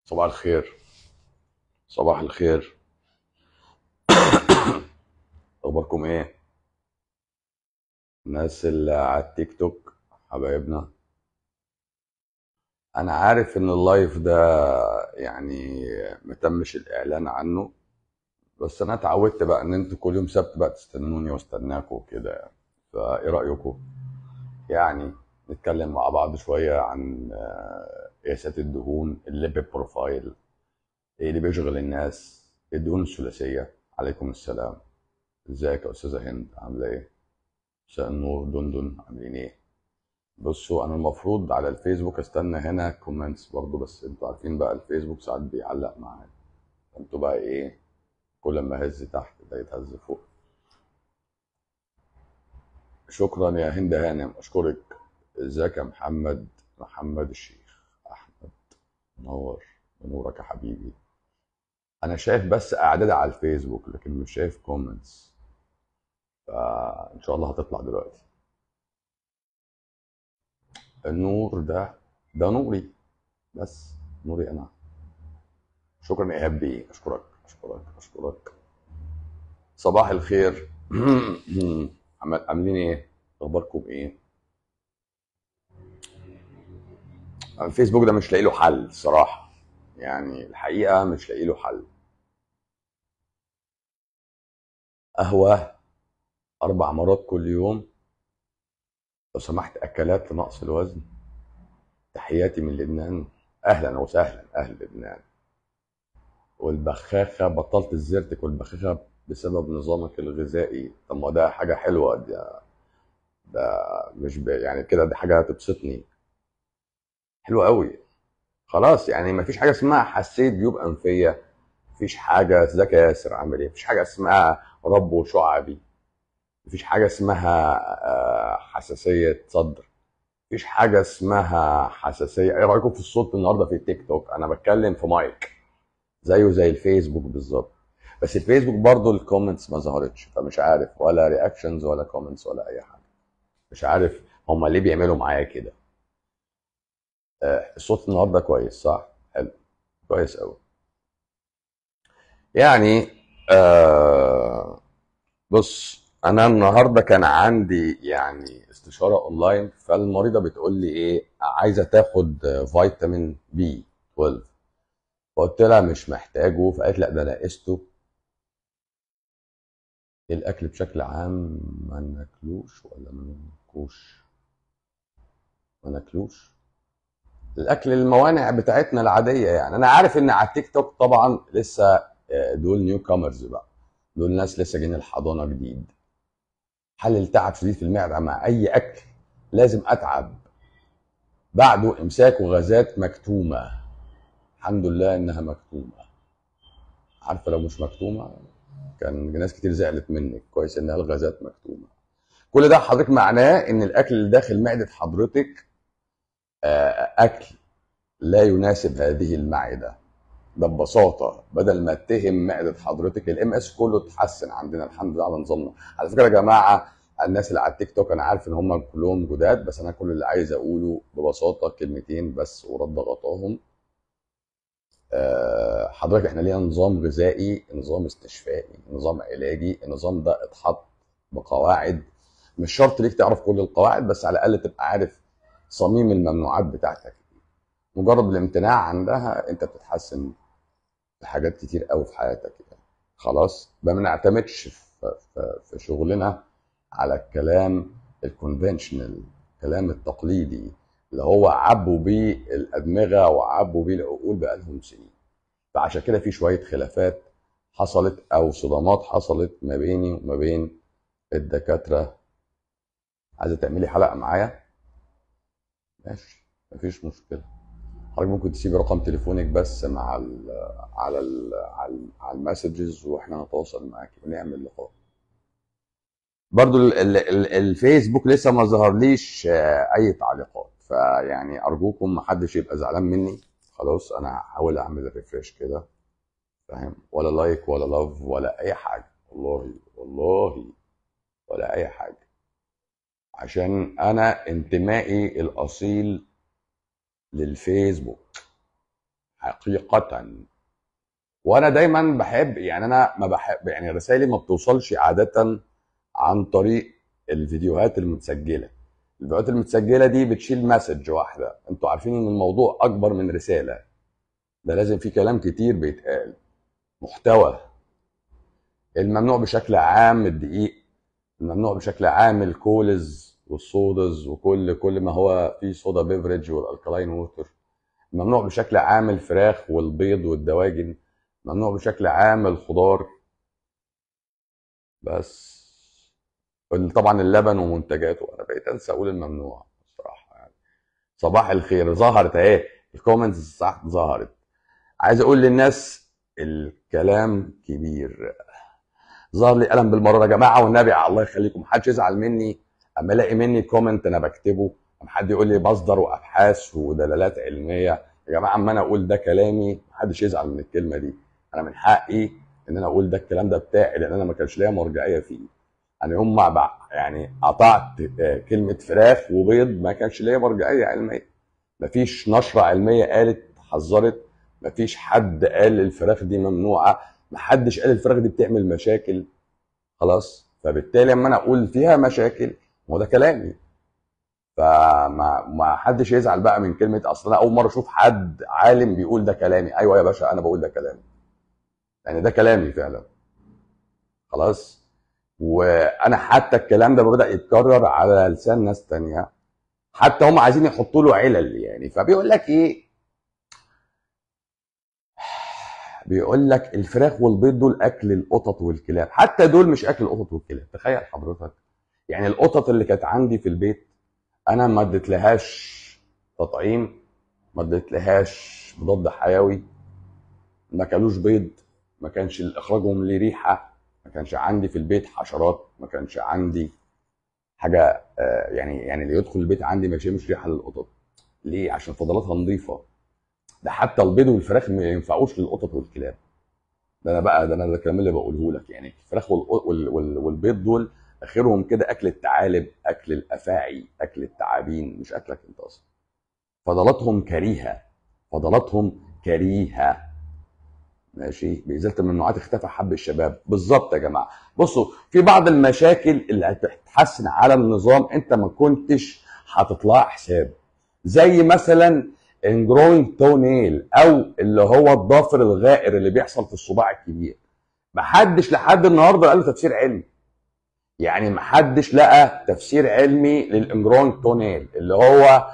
صباح الخير صباح الخير اخباركم ايه الناس اللي على التيك توك حبايبنا انا عارف ان اللايف ده يعني متمش الاعلان عنه بس انا اتعودت بقى ان انتوا كل يوم سبت بقى تستنوني واستناكوا كده يعني فايه رايكم يعني نتكلم مع بعض شويه عن آه، قياسات الدهون الليبيد بروفايل ايه اللي بيشغل الناس الدهون الثلاثيه عليكم السلام ازيك يا استاذه هند عامله ايه مساء النور دندن عاملين ايه بصوا انا المفروض على الفيسبوك استنى هنا كومنتس برضو بس انتوا عارفين بقى الفيسبوك ساعات بيعلق معايا انتوا بقى ايه كل ما هز تحت ده يتهز فوق شكرا يا هند هانم اشكرك ازيك يا محمد محمد الشيخ احمد منور منورك يا حبيبي انا شايف بس اعداد على الفيسبوك لكن مش شايف كومنتس فان شاء الله هتطلع دلوقتي النور ده ده نوري بس نوري انا شكرا يا ايهاب بيه اشكرك اشكرك اشكرك صباح الخير عمال- عاملين ايه اخباركم ايه الفيسبوك ده مش لاقي له حل صراحه يعني الحقيقه مش لاقي له حل قهوه اربع مرات كل يوم لو سمحت اكلات لنقص الوزن تحياتي من لبنان اهلا وسهلا اهل لبنان والبخاخه بطلت الزرتك والبخاخه بسبب نظامك الغذائي طب ما ده حاجه حلوه ده ده مش ب... يعني كده دي حاجه هتبسطني حلوه قوي خلاص يعني ما فيش حاجه اسمها حسيت جيوب انفيه مفيش حاجه ازيك يا ياسر عامل ايه مفيش حاجه اسمها رب شعبي مفيش حاجه اسمها آه، حساسيه صدر مفيش حاجه اسمها حساسيه ايه رايكم في الصوت النهارده في التيك توك انا بتكلم في مايك زيه زي الفيسبوك بالظبط بس الفيسبوك برضو الكومنتس ما ظهرتش فمش عارف ولا رياكشنز ولا كومنتس ولا اي حاجه مش عارف هما ليه بيعملوا معايا كده آه، الصوت النهارده كويس صح حلو كويس قوي يعني آه بص انا النهارده كان عندي يعني استشاره اونلاين فالمريضه بتقول لي ايه عايزه تاخد آه، فيتامين بي 12 فقلت لها مش محتاجه فقالت لا ده انا قسته الاكل بشكل عام ما ناكلوش ولا ما ناكلوش ما ناكلوش الاكل الموانع بتاعتنا العاديه يعني انا عارف ان على التيك توك طبعا لسه آه، دول نيو كامرز بقى دول ناس لسه جايين الحضانه جديد حل التعب شديد في المعده مع اي اكل لازم اتعب بعده امساك وغازات مكتومه الحمد لله انها مكتومه عارفه لو مش مكتومه كان ناس كتير زعلت منك كويس انها الغازات مكتومه كل ده حضرتك معناه ان الاكل اللي داخل معده حضرتك آه، اكل لا يناسب هذه المعده ده ببساطه بدل ما اتهم معده حضرتك الام اس كله اتحسن عندنا الحمد لله على نظامنا على فكره يا جماعه الناس اللي على التيك توك انا عارف ان هم كلهم جداد بس انا كل اللي عايز اقوله ببساطه كلمتين بس ورد غطاهم آه، حضرتك احنا لينا نظام غذائي نظام استشفائي نظام علاجي النظام ده اتحط بقواعد مش شرط ليك تعرف كل القواعد بس على الاقل تبقى عارف صميم الممنوعات بتاعتك مجرد الامتناع عنها انت بتتحسن في حاجات كتير قوي في حياتك يعني خلاص ما بنعتمدش في, في, في شغلنا على الكلام الكونفنشنال الكلام التقليدي اللي هو عبوا بيه الادمغه وعبوا بيه العقول بقالهم سنين فعشان كده في شويه خلافات حصلت او صدامات حصلت ما بيني وما بين الدكاتره عايزه تعملي حلقه معايا ماشي مفيش مشكله حضرتك ممكن تسيبي رقم تليفونك بس مع ال على ال على, ال على المسجز واحنا نتواصل معاكي ونعمل لقاء برضو ال ال ال الفيسبوك لسه ما ظهرليش آه، اي تعليقات فيعني ارجوكم ما حدش يبقى زعلان مني خلاص انا هحاول اعمل ريفريش كده فاهم ولا لايك ولا لاف ولا اي حاجه والله والله ولا اي حاجه عشان انا انتمائي الاصيل للفيسبوك حقيقه وانا دايما بحب يعني انا ما بحب يعني رسائلي ما بتوصلش عاده عن طريق الفيديوهات المتسجله الفيديوهات المتسجله دي بتشيل مسج واحده انتوا عارفين ان الموضوع اكبر من رساله ده لازم في كلام كتير بيتقال محتوى الممنوع بشكل عام الدقيق الممنوع بشكل عام الكولز والصودز وكل كل ما هو فيه صودا بيفرج والالكلاين ووتر ممنوع بشكل عام الفراخ والبيض والدواجن ممنوع بشكل عام الخضار بس طبعا اللبن ومنتجاته انا بقيت انسى اقول الممنوع بصراحه يعني صباح الخير ظهرت اهي الكومنتس صح ظهرت عايز اقول للناس الكلام كبير ظهر لي قلم بالمرة يا جماعه والنبي الله يخليكم محدش يزعل مني اما الاقي مني كومنت انا بكتبه اما حد يقول لي مصدر وابحاث ودلالات علميه يا جماعه اما انا اقول ده كلامي محدش يزعل من الكلمه دي انا من حقي ان انا اقول ده الكلام ده بتاعي لان انا ما كانش ليا مرجعيه فيه يعني هم يعني قطعت آه، كلمه فراخ وبيض ما كانش ليا مرجعيه علميه مفيش نشره علميه قالت حذرت مفيش حد قال الفراخ دي ممنوعه محدش قال الفراخ دي بتعمل مشاكل خلاص فبالتالي لما انا اقول فيها مشاكل هو ده كلامي فما ما حدش يزعل بقى من كلمه اصل انا اول مره اشوف حد عالم بيقول ده كلامي ايوه يا باشا انا بقول ده كلامي يعني ده كلامي فعلا خلاص وانا حتى الكلام ده بدا يتكرر على لسان ناس تانية حتى هم عايزين يحطوا له علل يعني فبيقول لك ايه بيقول لك الفراخ والبيض دول اكل القطط والكلاب حتى دول مش اكل القطط والكلاب تخيل حضرتك يعني القطط اللي كانت عندي في البيت انا ما اديتلهاش تطعيم ما اديتلهاش مضاد حيوي ما كلوش بيض ما كانش اخراجهم ليه ريحه ما كانش عندي في البيت حشرات ما كانش عندي حاجه آه، يعني يعني اللي يدخل البيت عندي ما يشمش ريحه للقطط ليه عشان فضلاتها نظيفه ده حتى البيض والفراخ ما ينفعوش للقطط والكلاب ده انا بقى ده انا الكلام اللي بقوله لك يعني الفراخ والبيض دول اخرهم كده اكل الثعالب اكل الافاعي اكل التعابين مش اكلك انت اصلا فضلاتهم كريهه فضلاتهم كريهه ماشي بإزالة الممنوعات اختفى حب الشباب بالظبط يا جماعة بصوا في بعض المشاكل اللي هتتحسن على النظام انت ما كنتش هتطلع حساب زي مثلا انجروينج تو نيل او اللي هو الضافر الغائر اللي بيحصل في الصباع الكبير محدش لحد النهارده قال له تفسير علمي يعني محدش لقى تفسير علمي للانجروينج تو نيل اللي هو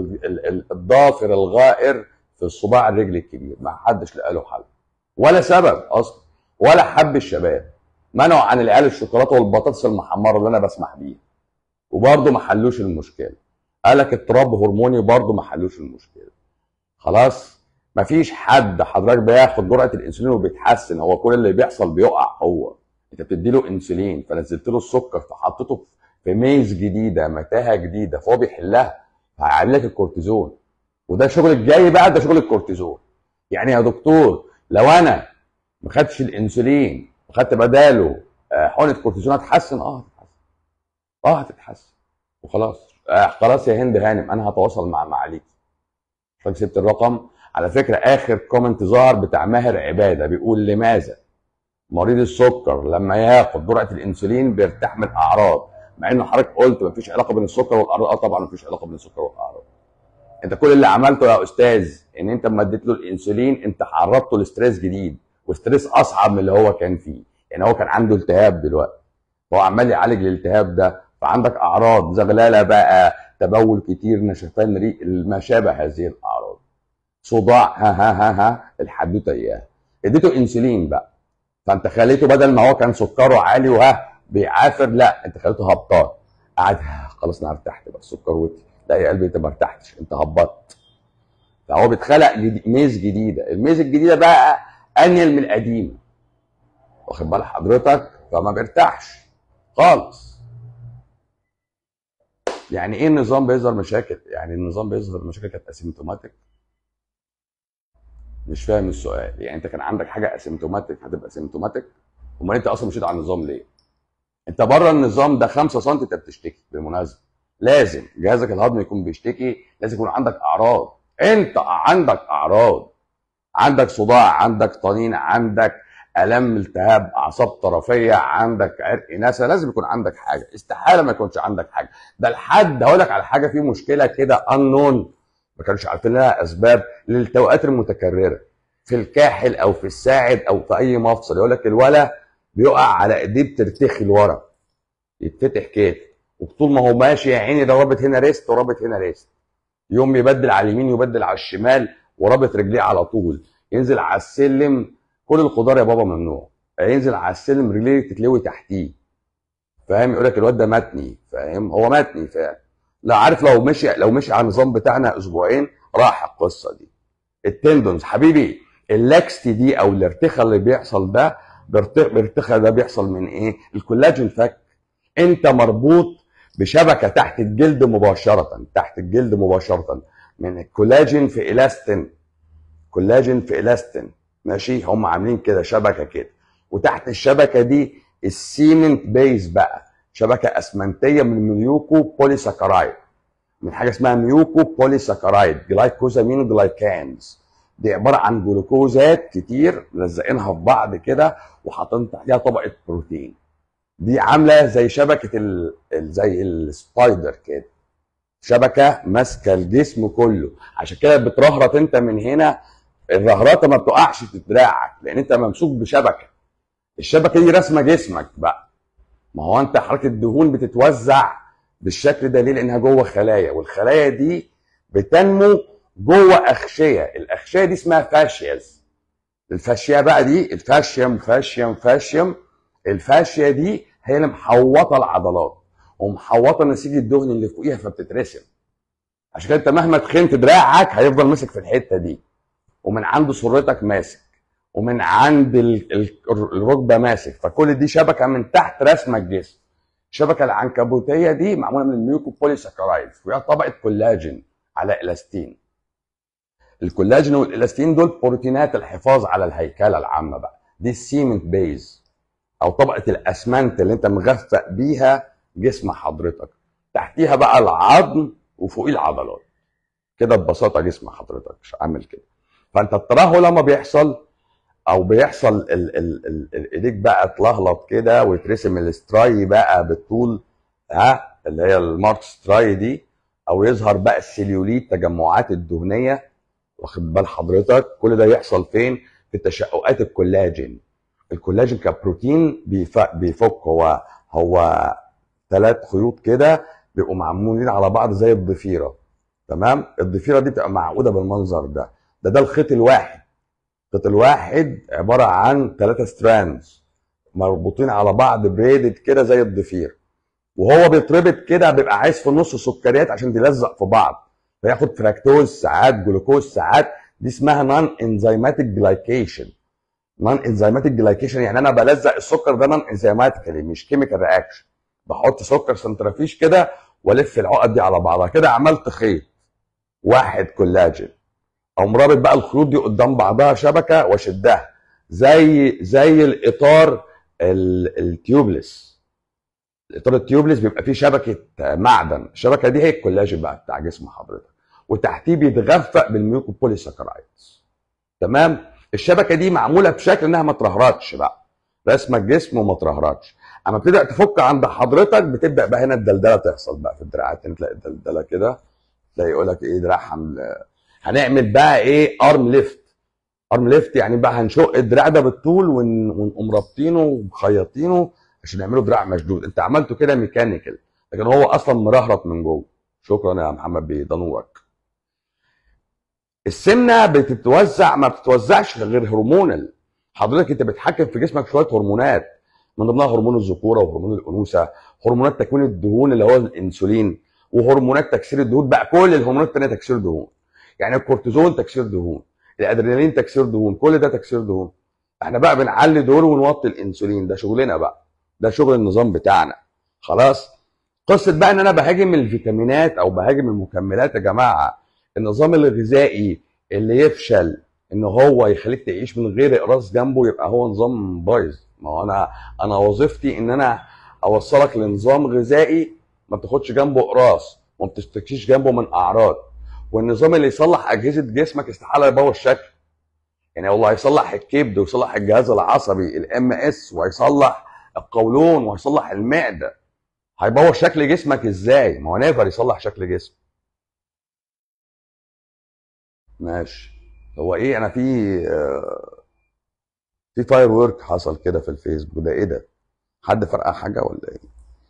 الضافر الغائر في الصباع الرجل الكبير ما حدش لقى له حل ولا سبب اصلا ولا حب الشباب منعوا عن العيال الشوكولاته والبطاطس المحمره اللي انا بسمح بيها وبرضه ما حلوش المشكله قالك اضطراب هرموني برضه ما حلوش المشكله خلاص مفيش حد حضرتك بياخد جرعه الانسولين وبيتحسن هو كل اللي بيحصل بيقع هو انت بتدي له انسولين فنزلت له السكر فحطيته في ميز جديده متاهه جديده فهو بيحلها فهيعلي لك الكورتيزون وده شغل الجاي بقى ده شغل الكورتيزون يعني يا دكتور لو انا ما خدتش الانسولين وخدت بداله آه، حقنه كورتيزون هتحسن اه هتتحسن اه هتتحسن وخلاص آه خلاص يا هند هانم انا هتواصل مع معاليكي فكسبت الرقم على فكره اخر كومنت ظهر بتاع ماهر عباده بيقول لماذا مريض السكر لما ياخد جرعه الانسولين بيرتاح من اعراض مع انه حضرتك قلت مفيش علاقه بين السكر والاعراض اه طبعا مفيش علاقه بين السكر والاعراض انت كل اللي عملته يا استاذ ان انت لما اديت له الانسولين انت عرضته لستريس جديد وستريس اصعب من اللي هو كان فيه يعني هو كان عنده التهاب دلوقتي فهو عمال يعالج الالتهاب ده فعندك اعراض زغلله بقى تبول كتير نشفان ريق ما شابه هذه الاعراض صداع ها ها ها ها الحدوته اياها اديته انسولين بقى فانت خليته بدل ما هو كان سكره عالي وها بيعافر لا انت خليته هبطان قعد خلاص انا ارتحت بقى السكر وطي لا يا قلبي انت ما ارتحتش انت هبطت فهو بيتخلق ميز جديده الميز الجديده بقى انيل من القديمه واخد بال حضرتك فما بيرتاحش خالص يعني ايه النظام بيظهر مشاكل يعني النظام بيظهر مشاكل كانت اسيمتوماتيك مش فاهم السؤال يعني انت كان عندك حاجه اسيمتوماتيك هتبقى اسيمتوماتيك امال انت اصلا مشيت على النظام ليه انت بره النظام ده 5 سم انت بتشتكي بالمناسبه لازم جهازك الهضمي يكون بيشتكي لازم يكون عندك اعراض انت عندك اعراض عندك صداع عندك طنين عندك الام التهاب اعصاب طرفيه عندك عرق نسا لازم يكون عندك حاجه استحاله ما يكونش عندك حاجه ده لحد هقول لك على حاجه في مشكله كده انون ما كانوش عارفين لها اسباب للتوقات المتكرره في الكاحل او في الساعد او في اي مفصل يقول لك الولا بيقع على ايديه بترتخي لورا يتفتح كده وطول ما هو ماشي يا عيني ده رابط هنا ريست ورابط هنا ريست يوم يبدل على اليمين يبدل على الشمال ورابط رجليه على طول ينزل على السلم كل الخضار يا بابا ممنوع ينزل على السلم رجليه تتلوي تحتيه فاهم يقول لك الواد ده متني فاهم هو متني فاهم لا عارف لو مشي لو مشي على النظام بتاعنا اسبوعين راح القصه دي التندونز حبيبي اللاكستي دي او الارتخاء اللي بيحصل ده الارتخاء ده بيحصل من ايه الكولاجين فك انت مربوط بشبكه تحت الجلد مباشره تحت الجلد مباشره من الكولاجين في الاستين كولاجين في الاستين ماشي هم عاملين كده شبكه كده وتحت الشبكه دي السيمنت بيز بقى شبكه اسمنتيه من ميوكو بوليساكرايد من حاجه اسمها ميوكو بوليساكرايد جلايكوزامين جلايكانز دي عباره عن جلوكوزات كتير ملزقينها في بعض كده وحاطين تحتها طبقه بروتين دي عامله زي شبكه ال... زي السبايدر كده شبكه ماسكه الجسم كله عشان كده بترهرط انت من هنا الرهرطه ما بتقعش في دراعك لان انت ممسوك بشبكه الشبكه دي رسمه جسمك بقى ما هو انت حركه الدهون بتتوزع بالشكل ده ليه لانها جوه خلايا والخلايا دي بتنمو جوه اغشيه الاغشيه دي اسمها فاشياز الفاشيه بقى دي الفاشيوم فاشيوم فاشيوم الفاشيه دي هي اللي محوطه العضلات ومحوطه النسيج الدهني اللي فوقيها فبتترسم عشان كده انت مهما تخنت دراعك هيفضل ماسك في الحته دي ومن عند سرتك ماسك ومن عند الركبه ماسك فكل دي شبكه من تحت رسمه الجسم الشبكه العنكبوتيه دي معموله من الميوكو بوليساكرايد فيها طبقه كولاجين على الاستين الكولاجين والالاستين دول بروتينات الحفاظ على الهيكله العامه بقى دي السيمنت بيز او طبقه الاسمنت اللي انت مغفق بيها جسم حضرتك تحتيها بقى العظم وفوقيه العضلات كده ببساطه جسم حضرتك مش عامل كده فانت الترهل لما بيحصل او بيحصل ال ال ال ايديك بقى تلهلط كده ويترسم الاستراي بقى بالطول ها اللي هي المارك ستراي دي او يظهر بقى السليوليت التجمعات الدهنيه واخد بال حضرتك كل ده يحصل فين في تشققات الكولاجين الكولاجين كبروتين بيفك هو هو ثلاث خيوط كده بيبقوا معمولين على بعض زي الضفيره تمام الضفيره دي بتبقى معقوده بالمنظر ده ده ده الخيط الواحد الخيط الواحد عباره عن ثلاثه ستراندز مربوطين على بعض بريدد كده زي الضفير وهو بيتربط كده بيبقى عايز في النص سكريات عشان تلزق في بعض فياخد فراكتوز ساعات جلوكوز ساعات دي اسمها نون انزيماتيك جلايكيشن نون انزيماتيك جلايكيشن يعني انا بلزق السكر ده نون انزيماتيكالي مش كيميكال رياكشن بحط سكر سنترافيش كده والف العقد دي على بعضها كده عملت خيط واحد كولاجين او مرابط بقى الخيوط دي قدام بعضها شبكه واشدها زي زي الاطار التيوبلس الاطار التيوبلس بيبقى فيه شبكه معدن الشبكه دي هي الكولاجين بقى بتاع جسم حضرتك وتحتيه بيتغفق بالميوكوبوليساكرايدز تمام الشبكه دي معموله بشكل انها ما ترهرطش بقى رسمه الجسم وما ترهرطش اما بتبدا تفك عند حضرتك بتبدا بقى هنا الدلدله تحصل بقى في الدراعات تلاقي الدلدله كده تلاقي يقول لك ايه دراع حمل هنعمل بقى ايه ارم ليفت ارم ليفت يعني بقى هنشق الدراع ده بالطول ونقوم رابطينه ومخيطينه عشان نعمله دراع مشدود انت عملته كده ميكانيكال لكن هو اصلا مرهرط من جوه شكرا يا محمد بيه ده نورك السمنه بتتوزع ما بتتوزعش غير هرمونال حضرتك انت بتحكم في جسمك شويه هرمونات من ضمنها هرمون الذكوره وهرمون الانوثه هرمونات تكوين الدهون اللي هو الانسولين وهرمونات تكسير الدهون بقى كل الهرمونات الثانيه تكسير دهون يعني الكورتيزون تكسير دهون الادرينالين تكسير دهون كل ده تكسير دهون احنا بقى بنعلي دول ونوطي الانسولين ده شغلنا بقى ده شغل النظام بتاعنا خلاص قصه بقى ان انا بهاجم الفيتامينات او بهاجم المكملات يا جماعه النظام الغذائي اللي يفشل ان هو يخليك تعيش من غير اقراص جنبه يبقى هو نظام بايظ ما هو انا انا وظيفتي ان انا اوصلك لنظام غذائي ما بتاخدش جنبه اقراص وما بتشتكيش جنبه من اعراض والنظام اللي يصلح اجهزه جسمك استحاله يبوظ شكل يعني هو هيصلح الكبد ويصلح الجهاز العصبي الام اس وهيصلح القولون وهيصلح المعده هيبوظ شكل جسمك ازاي ما هو نقدر يصلح شكل جسم ماشي هو ايه انا في آه، في فاير ورك حصل كده في الفيسبوك ده ايه ده حد فرقع حاجه ولا ايه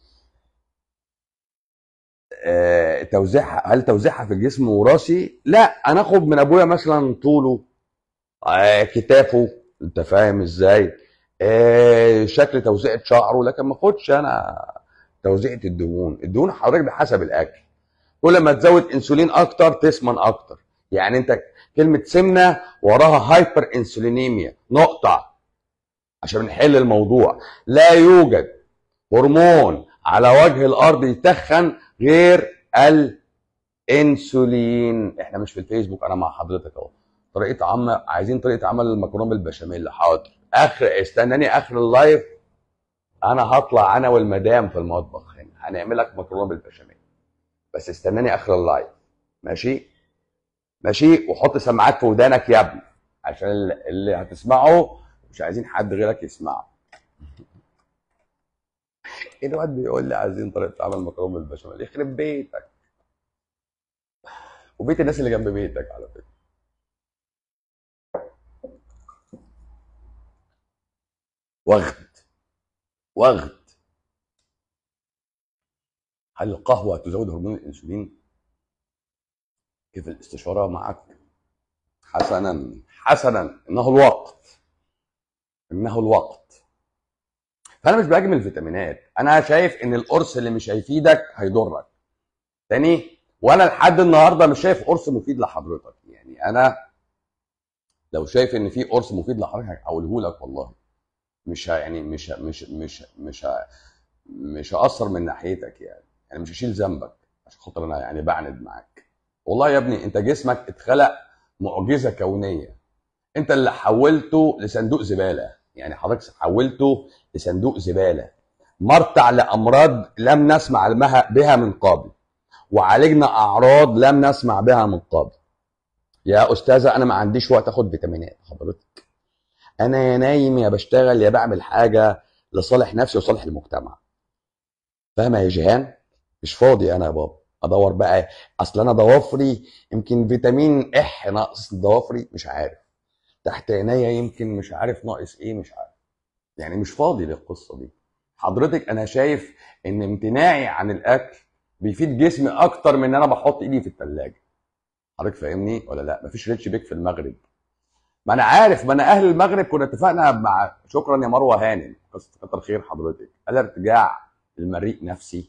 آه، توزيعها هل توزيعها في الجسم وراثي لا انا اخد من ابويا مثلا طوله آه، كتافه انت فاهم ازاي آه، شكل توزيعة شعره لكن ما اخدش انا توزيعة الدهون الدهون حضرتك بحسب الاكل كل ما تزود انسولين اكتر تسمن اكتر يعني انت كلمة سمنة وراها هايبر انسولينيميا نقطة عشان نحل الموضوع لا يوجد هرمون على وجه الارض يتخن غير الانسولين احنا مش في الفيسبوك انا مع حضرتك اهو طريقه عمل عايزين طريقه عمل المكرونه بالبشاميل حاضر اخر استناني اخر اللايف انا هطلع انا والمدام في المطبخ هنا هنعمل لك مكرونه بالبشاميل بس استناني اخر اللايف ماشي ماشي وحط سماعات في ودانك يا ابني عشان اللي هتسمعه مش عايزين حد غيرك يسمعه ايه الواد بيقول لي عايزين طريقه عمل مكرونه بالبشاميل يخرب بيتك وبيت الناس اللي جنب بيتك على فكره وغد وغد هل القهوة تزود هرمون الأنسولين؟ كيف الاستشارة معك؟ حسنا حسنا إنه الوقت إنه الوقت فأنا مش باجي من الفيتامينات أنا شايف إن القرص اللي مش هيفيدك هيضرك تاني وأنا لحد النهاردة مش شايف قرص مفيد لحضرتك يعني أنا لو شايف إن في قرص مفيد لحضرتك هقوله لك والله مش ه- يعني مش ه- مش مش مش ه- مش هأثر من ناحيتك يعني يعني مش هشيل ذنبك عشان خاطر انا يعني بعند معاك والله يا ابني انت جسمك اتخلق معجزه كونيه انت اللي حولته لصندوق زباله يعني حضرتك حولته لصندوق زباله مرتع لامراض لم نسمع بها بها من قبل وعالجنا اعراض لم نسمع بها من قبل يا استاذه انا ما عنديش وقت اخد فيتامينات حضرتك انا يا نايم يا بشتغل يا بعمل حاجه لصالح نفسي وصالح المجتمع فاهمه يا جيهان مش فاضي انا يا بابا ادور بقى اصل انا ضوافري يمكن فيتامين اح ناقص ضوافري مش عارف تحت عينيا يمكن مش عارف ناقص ايه مش عارف يعني مش فاضي للقصه دي حضرتك انا شايف ان امتناعي عن الاكل بيفيد جسمي اكتر من ان انا بحط ايدي في الثلاجه حضرتك فاهمني ولا لا مفيش ريتش بيك في المغرب ما انا عارف ما انا اهل المغرب كنا اتفقنا مع شكرا يا مروه هانم قصه كتر خير حضرتك قال ارتجاع المريء نفسي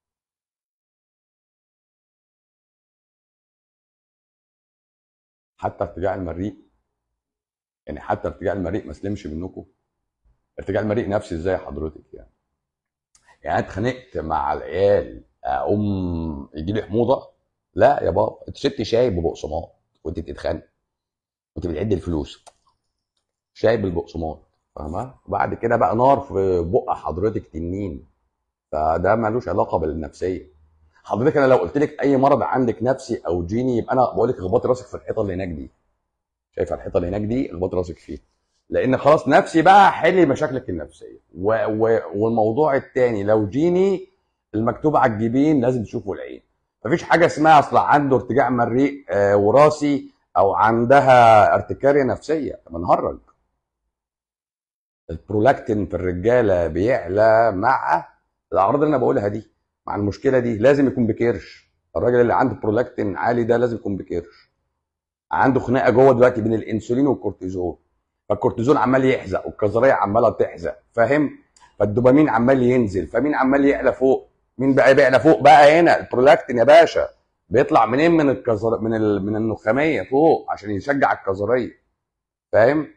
حتى ارتجاع المريء يعني حتى ارتجاع المريء ما سلمش منكم ارتجاع المريء نفسي ازاي حضرتك يعني يعني انا اتخانقت مع العيال اقوم يجي لي حموضه لا يا بابا انت شربت شاي ببقسماط وانت بتتخانق وانت بتعد الفلوس شاي بالبقسماط فاهمه وبعد كده بقى نار في بق حضرتك تنين فده ملوش علاقه بالنفسيه حضرتك انا لو قلت لك اي مرض عندك نفسي او جيني يبقى انا بقول لك اخبطي راسك في الحيطه اللي هناك دي شايفه الحيطه اللي هناك دي اخبطي راسك فيها لان خلاص نفسي بقى حلي مشاكلك النفسيه و... و... والموضوع التاني لو جيني المكتوب على الجبين لازم تشوفه العين مفيش حاجه اسمها اصل عنده ارتجاع مريء آه، وراثي او عندها ارتكاريه نفسيه بنهرج البرولاكتين في الرجاله بيعلى مع الاعراض اللي انا بقولها دي مع المشكله دي لازم يكون بكرش الراجل اللي عنده برولاكتين عالي ده لازم يكون بكرش عنده خناقه جوه دلوقتي بين الانسولين والكورتيزون فالكورتيزون عمال يحزق والكظريه عماله تحزق فاهم فالدوبامين عمال ينزل فمين عمال يعلى فوق مين بقى بيعلى فوق بقى هنا البرولاكتين يا باشا بيطلع منين من الكظر من ال... من النخاميه فوق عشان يشجع الكظريه فاهم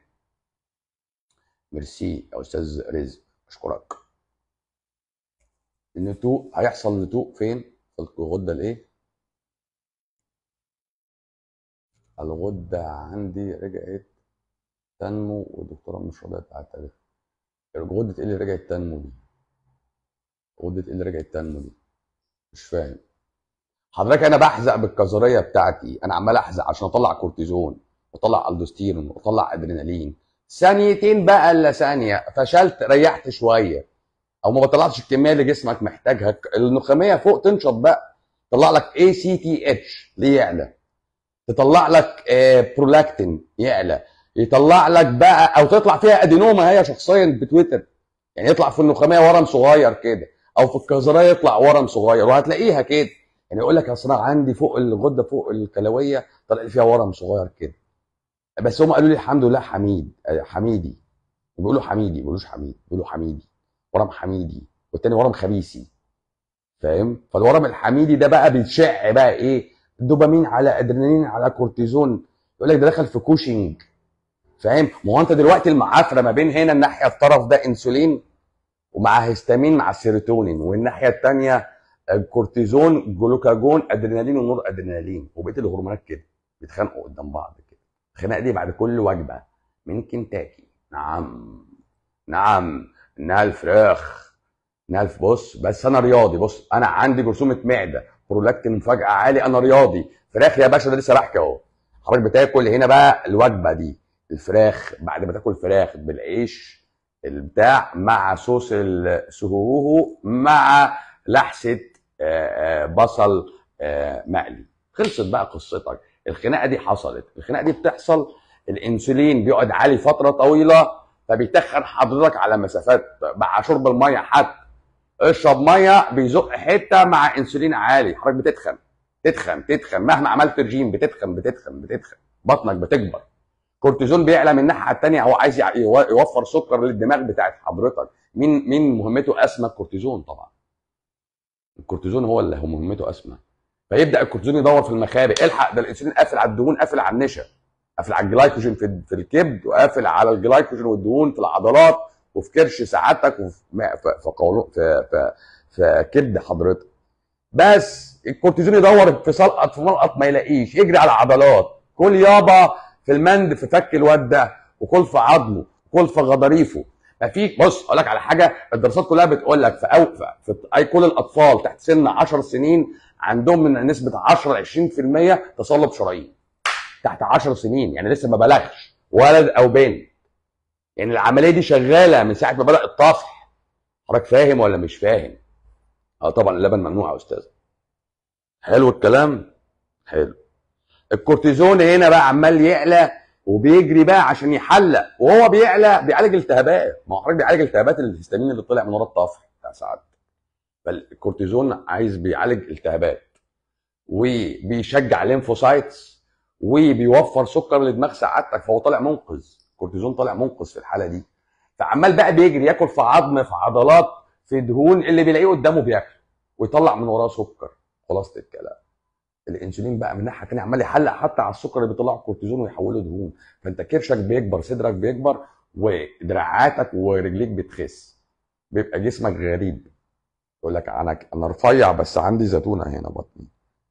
ميرسي يا استاذ رزق اشكرك النتوء هيحصل نتوء فين في الغده الايه الغده عندي رجعت تنمو والدكتوره مش راضيه تعترف غده ايه اللي رجعت تنمو دي غده ايه اللي رجعت تنمو دي مش فاهم حضرتك انا بحزق بالكظريه بتاعتي انا عمال احزق عشان اطلع كورتيزون وطلع الدوستيرون وطلع ادرينالين ثانيتين بقى الا ثانيه فشلت ريحت شويه او ما بطلعتش الكميه اللي جسمك محتاجها النخاميه فوق تنشط بقى تطلع لك اي سي تي اتش ليه يعلى تطلع لك آه، برولاكتين يعلى يطلع لك بقى او تطلع فيها ادينوما هي شخصيا بتويتر يعني يطلع في النخاميه ورم صغير كده او في الكظريه يطلع ورم صغير وهتلاقيها كده يعني يقول لك اصل انا عندي فوق الغده فوق الكلويه طلع لي فيها ورم صغير كده بس هم قالوا لي الحمد لله حميد آه، حميدي بيقولوا حميدي ما بيقولوش حميد بيقولوا حميدي ورم حميدي والتاني ورم خبيثي فاهم فالورم الحميدي ده بقى بيتشع بقى ايه دوبامين على ادرينالين على كورتيزون يقول لك ده دخل في كوشنج فاهم ما هو انت دلوقتي المعافره ما بين هنا الناحيه الطرف ده انسولين ومع هيستامين مع السيروتونين والناحيه الثانيه كورتيزون جلوكاجون ادرينالين ونور ادرينالين وبقيه الهرمونات كده بيتخانقوا قدام بعض كده الخناقه دي بعد كل وجبه من كنتاكي نعم نعم انها الفراخ انها الف- بص بس انا رياضي بص انا عندي جرثومه معده برولاكتين مفاجاه عالي انا رياضي فراخ يا باشا ده لسه بحكي اهو حضرتك بتاكل هنا بقى الوجبه دي الفراخ بعد ما تاكل فراخ بالعيش البتاع مع صوص السهوهو مع لحسه آه، آه، بصل آه، مقلي خلصت بقى قصتك الخناقه دي حصلت الخناقه دي بتحصل الانسولين بيقعد عالي فتره طويله فبيتخن حضرتك على مسافات مع شرب الميه حتى اشرب ميه بيزق حته مع انسولين عالي حضرتك بتتخن تتخن تتخن مهما عملت رجيم بتتخن بتتخن بتتخن بطنك بتكبر كورتيزون بيعلى من الناحيه الثانيه هو عايز يع- يو- يوفر سكر للدماغ بتاعت حضرتك مين مين مهمته اسمى الكورتيزون طبعا الكورتيزون هو اللي هو مهمته اسمى فيبدا الكورتيزون يدور في المخابئ الحق ده الانسولين قافل على الدهون قافل على النشا قافل على الجلايكوجين في في الكبد وقافل على الجلايكوجين والدهون في العضلات وفي كرش سعادتك وفي ما- في في قولون في في, في كبد حضرتك بس الكورتيزون يدور في سلقط في ملقط ما يلاقيش يجري على العضلات كل يابا في المند في فك الواد ده وكل في عظمه وكل في غضاريفه ما في بص اقول لك على حاجه الدراسات كلها بتقول لك في أو في, في اي كل الاطفال تحت سن 10 سنين عندهم من نسبه 10 ل 20% تصلب شرايين تحت 10 سنين يعني لسه ما بلغش ولد او بنت يعني العمليه دي شغاله من ساعه ما بدا الطفح حضرتك فاهم ولا مش فاهم اه طبعا اللبن ممنوع يا استاذ حلو الكلام حلو الكورتيزون هنا بقى عمال يعلى وبيجري بقى عشان يحلق وهو بيعلى بيعالج التهابات ما هو حضرتك بيعالج التهابات الهستامين اللي طلع من ورا الطفح بتاع سعادتك فالكورتيزون عايز بيعالج التهابات وبيشجع ليمفوسايتس وبيوفر سكر لدماغ سعادتك فهو طالع منقذ الكورتيزون طالع منقذ في الحاله دي فعمال بقى بيجري ياكل في عظم في عضلات في دهون اللي بيلاقيه قدامه بياكله ويطلع من وراه سكر خلاصه الكلام الانسولين بقى من ناحيه ثانيه عمال يحلق حتى على السكر اللي بيطلعه الكورتيزون ويحوله دهون فانت كرشك بيكبر صدرك بيكبر ودراعاتك ورجليك بتخس بيبقى جسمك غريب يقول لك انا انا رفيع بس عندي زيتونه هنا بطني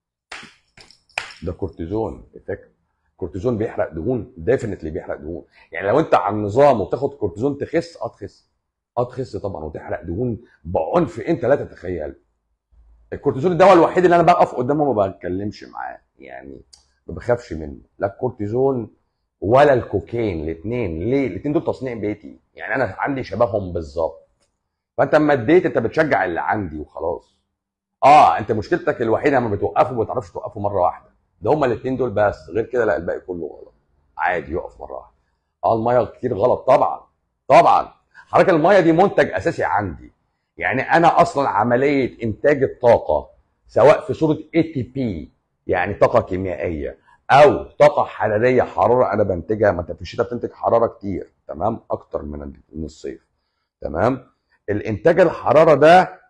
ده كورتيزون افكت الكورتيزون بيحرق دهون ديفنتلي بيحرق دهون يعني لو انت على النظام وبتاخد كورتيزون تخس اه تخس اه تخس طبعا وتحرق دهون بعنف انت لا تتخيل الكورتيزون الدواء الوحيد اللي انا بقف قدامه ما بتكلمش معاه يعني ما بخافش منه لا الكورتيزون ولا الكوكين الاثنين ليه الاثنين دول تصنيع بيتي يعني انا عندي شبههم بالظبط فانت اما اديت انت بتشجع اللي عندي وخلاص اه انت مشكلتك الوحيده لما بتوقفه ما بتعرفش توقفه مره واحده ده هما الاثنين دول بس غير كده لا الباقي كله غلط عادي يقف مره واحده اه الميه كتير غلط طبعا طبعا حضرتك الميه دي منتج اساسي عندي يعني انا اصلا عمليه انتاج الطاقه سواء في صوره اي تي بي يعني طاقه كيميائيه او طاقه حراريه حراره انا بنتجها ما انت في الشتاء بتنتج حراره كتير تمام اكتر من من الصيف تمام الانتاج الحراره ده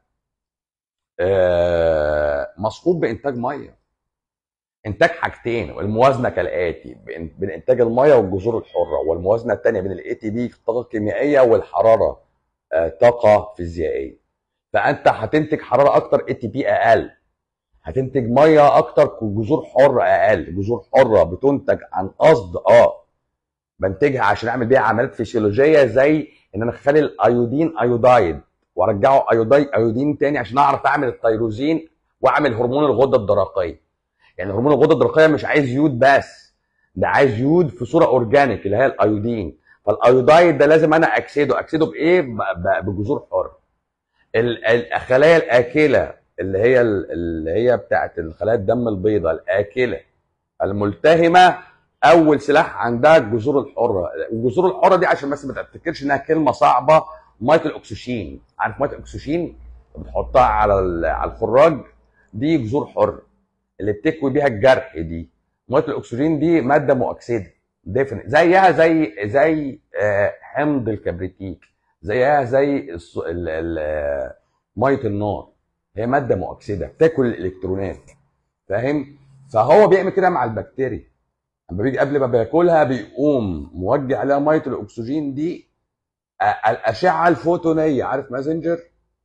آه، مسقوط بانتاج ميه انتاج حاجتين والموازنه كالاتي بين بين انتاج الميه والجذور الحره والموازنه الثانيه بين الاي تي بي الطاقه الكيميائيه والحراره آه، طاقه فيزيائيه فانت هتنتج حراره اكتر اي تي بي اقل هتنتج ميه اكتر جذور حره اقل جذور حره بتنتج عن قصد اه بنتجها عشان اعمل بيها عمليات فسيولوجيه زي ان انا اخلي الايودين ايودايد وارجعه ايوداي ايودين تاني عشان اعرف اعمل التيروزين واعمل هرمون الغده الدرقيه يعني هرمون الغده الدرقيه مش عايز يود بس ده عايز يود في صوره اورجانيك اللي هي الايودين فالايودايد ده لازم انا اكسده اكسده بايه ب- ب- بجذور حر ال- الخلايا الاكله اللي هي اللي هي بتاعت الخلايا الدم البيضاء الاكله الملتهمه اول سلاح عندها الجذور الحره الجذور الحره دي عشان بس ما تفتكرش انها كلمه صعبه ميه الاكسجين عارف ميه الاكسجين بتحطها على ال- على الخراج دي جذور حره اللي بتكوي بيها الجرح دي ميه الاكسجين دي ماده مؤكسده ديفن زيها زي زي آه، حمض الكبريتيك زيها زي الص- ال- ال- ميه النار هي ماده مؤكسده بتاكل الالكترونات فاهم فهو بيعمل كده مع البكتيريا اما بيجي قبل ما بياكلها بيقوم موجه عليها ميه الاكسجين دي آه، الاشعه الفوتونيه عارف مازنجر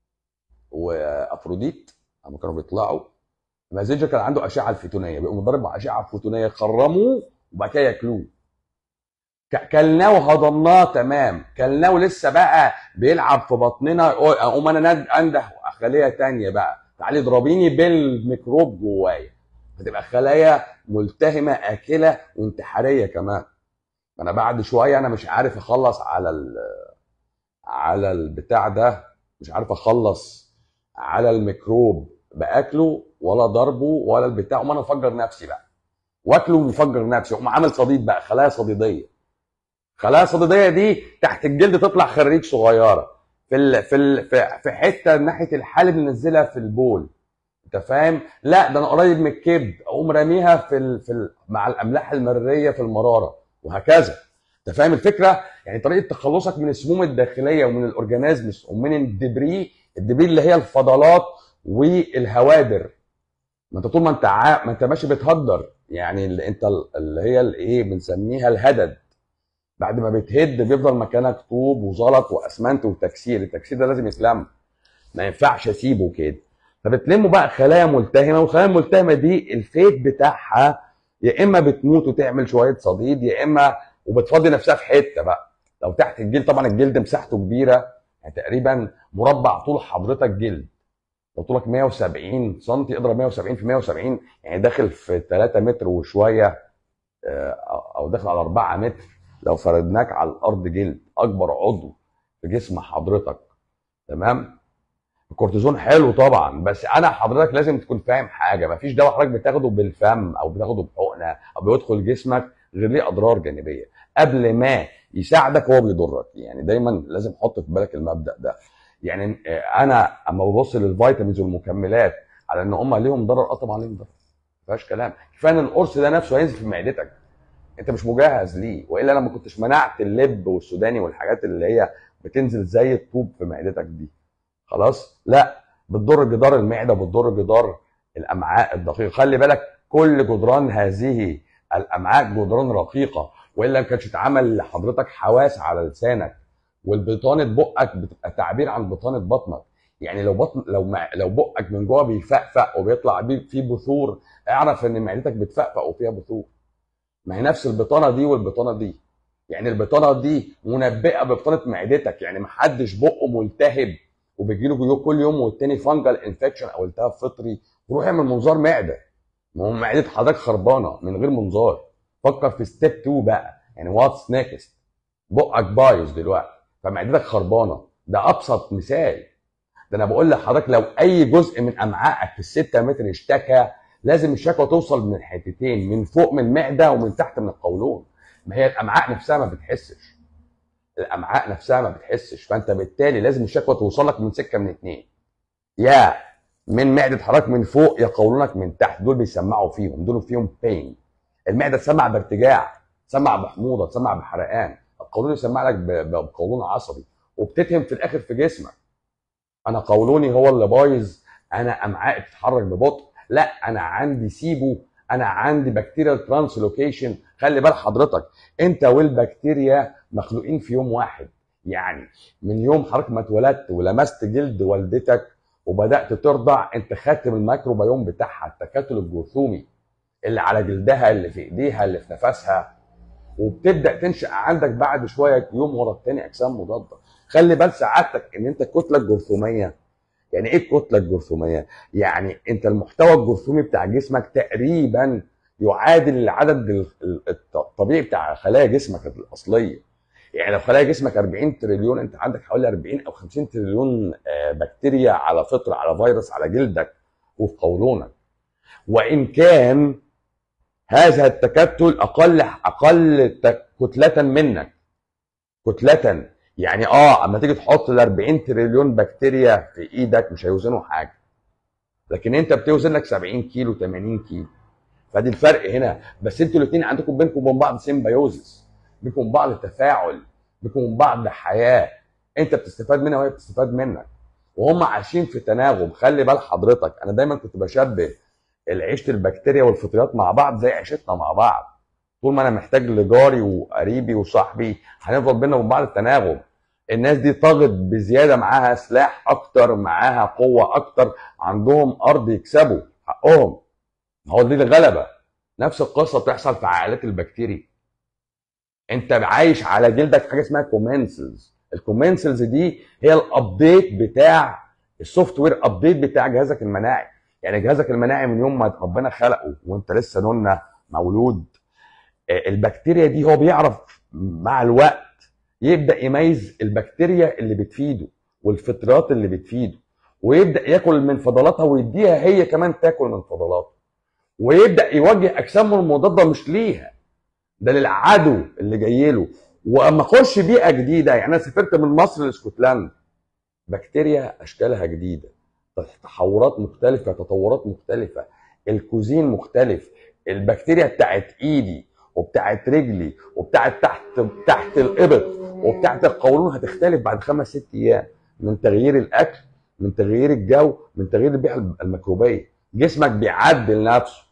وافروديت لما كانوا بيطلعوا مازنجر كان عنده اشعه الفوتونيه بيقوم ضارب مع اشعه فوتونيه خرموه وبعد كده ياكلوه ك- كلناه وهضمناه تمام كلناه ولسه بقى بيلعب في بطننا اقوم انا ند- انده خليه تانية بقى تعالي اضربيني بالميكروب جوايا هتبقى خلايا ملتهمه اكله وانتحاريه كمان انا بعد شويه انا مش عارف اخلص على ال على البتاع ده مش عارف اخلص على الميكروب باكله ولا ضربه ولا البتاع وما انا افجر نفسي بقى واكله ومفجر نفسي اقوم عامل صديد بقى خلايا صديديه خلايا صديديه دي تحت الجلد تطلع خريج صغيره في ال في ال في في حته ناحيه الحالب ننزلها في البول انت فاهم لا ده انا قريب من الكبد اقوم راميها في ال في ال مع الاملاح المريه في المراره وهكذا انت فاهم الفكره يعني طريقه تخلصك من السموم الداخليه ومن الاورجانيزمز ومن الدبري الدبري اللي هي الفضلات والهوادر ما انت طول ما انت عا... ما انت ماشي بتهدر يعني اللي انت ال- اللي هي الايه بنسميها الهدد بعد ما بتهد بيفضل مكانك طوب وزلط واسمنت وتكسير التكسير ده لازم يتلم ما ينفعش اسيبه كده فبتلموا بقى خلايا ملتهمه والخلايا الملتهمه دي الفيت بتاعها يا اما بتموت وتعمل شويه صديد يا اما وبتفضي نفسها في حته بقى لو تحت الجلد طبعا الجلد مساحته كبيره يعني تقريبا مربع طول حضرتك جلد لو طولك 170 سم اضرب 170 في 170 يعني داخل في 3 متر وشويه آه، او داخل على 4 متر لو فردناك على الارض جلد اكبر عضو في جسم حضرتك تمام الكورتيزون حلو طبعا بس انا حضرتك لازم تكون فاهم حاجه مفيش دواء حضرتك بتاخده بالفم او بتاخده بحقنه او بيدخل جسمك غير ليه اضرار جانبيه قبل ما يساعدك هو بيضرك يعني دايما لازم حط في بالك المبدا ده يعني آه، انا اما ببص للفيتامينز والمكملات على ان هم ليهم ضرر اه طبعا ليهم ضرر ما فيهاش كلام كفايه ان القرص ده نفسه هينزل في معدتك انت مش مجهز ليه والا انا ما كنتش منعت اللب والسوداني والحاجات اللي هي بتنزل زي الطوب في معدتك دي خلاص لا بتضر جدار المعده بتضر جدار الامعاء الدقيقه خلي بالك كل جدران هذه الامعاء جدران رقيقه والا ما كانش اتعمل لحضرتك حواس على لسانك والبطانه بقك بتبقى تعبير عن بطانه بطنك يعني لو بطن لو مع لو بقك من جوه بيفقفق وبيطلع بيه فيه بثور اعرف ان معدتك بتفقفق وفيها بثور ما هي نفس البطانه دي والبطانه دي يعني البطانه دي منبئه ببطانه معدتك يعني محدش بقه ملتهب وبيجي له كل يوم والتاني فانجل انفكشن او التهاب فطري روح اعمل منظار معده ما هو معده حضرتك خربانه من غير منظار فكر في ستيب 2 بقى يعني واتس نيكست بقك بايظ دلوقتي فمعدتك خربانه ده ابسط مثال ده انا بقول لحضرتك لو اي جزء من امعائك في الستة متر اشتكى لازم الشكوى توصل من حتتين من فوق من المعده ومن تحت من القولون ما هي الامعاء نفسها ما بتحسش الامعاء نفسها ما بتحسش فانت بالتالي لازم الشكوى توصل لك من سكه من اتنين يا من معده حضرتك من فوق يا قولونك من تحت دول بيسمعوا فيهم دول فيهم بين المعده تسمع بارتجاع تسمع بحموضه تسمع بحرقان القولون يسمع لك ب- ب- بقولون عصبي وبتتهم في الاخر في جسمك انا قولوني هو اللي بايظ انا امعائي بتتحرك ببطء لا انا عندي سيبو انا عندي بكتيريال ترانسلوكيشن خلي بال حضرتك انت والبكتيريا مخلوقين في يوم واحد يعني من يوم حضرتك ما اتولدت ولمست جلد والدتك وبدات ترضع انت خدت من الميكروبيوم بتاعها التكتل الجرثومي اللي على جلدها اللي في ايديها اللي في نفسها وبتبدا تنشا عندك بعد شويه يوم ورا التاني اجسام مضاده خلي بال سعادتك ان انت الكتله الجرثوميه يعني ايه الكتله الجرثوميه يعني انت المحتوى الجرثومي بتاع جسمك تقريبا يعادل العدد ال- ال- الطبيعي بتاع خلايا جسمك الاصليه يعني لو خلايا جسمك 40 تريليون انت عندك حوالي 40 او 50 تريليون آه، بكتيريا على فطر على فيروس على جلدك وفي قولونك وان كان هذا التكتل اقل اقل ت- كتله منك كتله يعني اه اما تيجي تحط ال 40 تريليون بكتيريا في ايدك مش هيوزنوا حاجه لكن انت بتوزن لك 70 كيلو 80 كيلو فدي الفرق هنا بس انتوا الاثنين عندكم بينكم وبين بعض سيمبيوزس بينكم وبين بعض تفاعل بينكم وبين بعض حياه انت بتستفاد منها وهي بتستفاد منك وهم عايشين في تناغم خلي بال حضرتك انا دايما كنت بشبه عيشه البكتيريا والفطريات مع بعض زي عيشتنا مع بعض طول ما انا محتاج لجاري وقريبي وصاحبي هنفضل بينا وبين بعض التناغم الناس دي طاغت بزياده معاها سلاح اكتر معاها قوه اكتر عندهم ارض يكسبوا حقهم هو دي الغلبه نفس القصه بتحصل في عائلات البكتيريا انت عايش على جلدك حاجه اسمها كومنسلز الكومنسلز دي هي الابديت بتاع السوفت وير ابديت بتاع جهازك المناعي يعني جهازك المناعي من يوم ما ربنا خلقه وانت لسه نونه مولود آه، البكتيريا دي هو بيعرف مع الوقت يبدا يميز البكتيريا اللي بتفيده والفطريات اللي بتفيده ويبدا ياكل من فضلاتها ويديها هي كمان تاكل من فضلاته ويبدا يوجه اجسامه المضاده مش ليها ده للعدو اللي جاي له واما اخش بيئه جديده يعني انا سافرت من مصر لاسكتلندا بكتيريا اشكالها جديده تحورات مختلفه تطورات مختلفه الكوزين مختلف البكتيريا بتاعت ايدي وبتاعت رجلي وبتاعت تحت تحت الابط وبتاعت القولون هتختلف بعد خمس ست ايام من تغيير الاكل من تغيير الجو من تغيير البيئه الميكروبيه جسمك بيعدل نفسه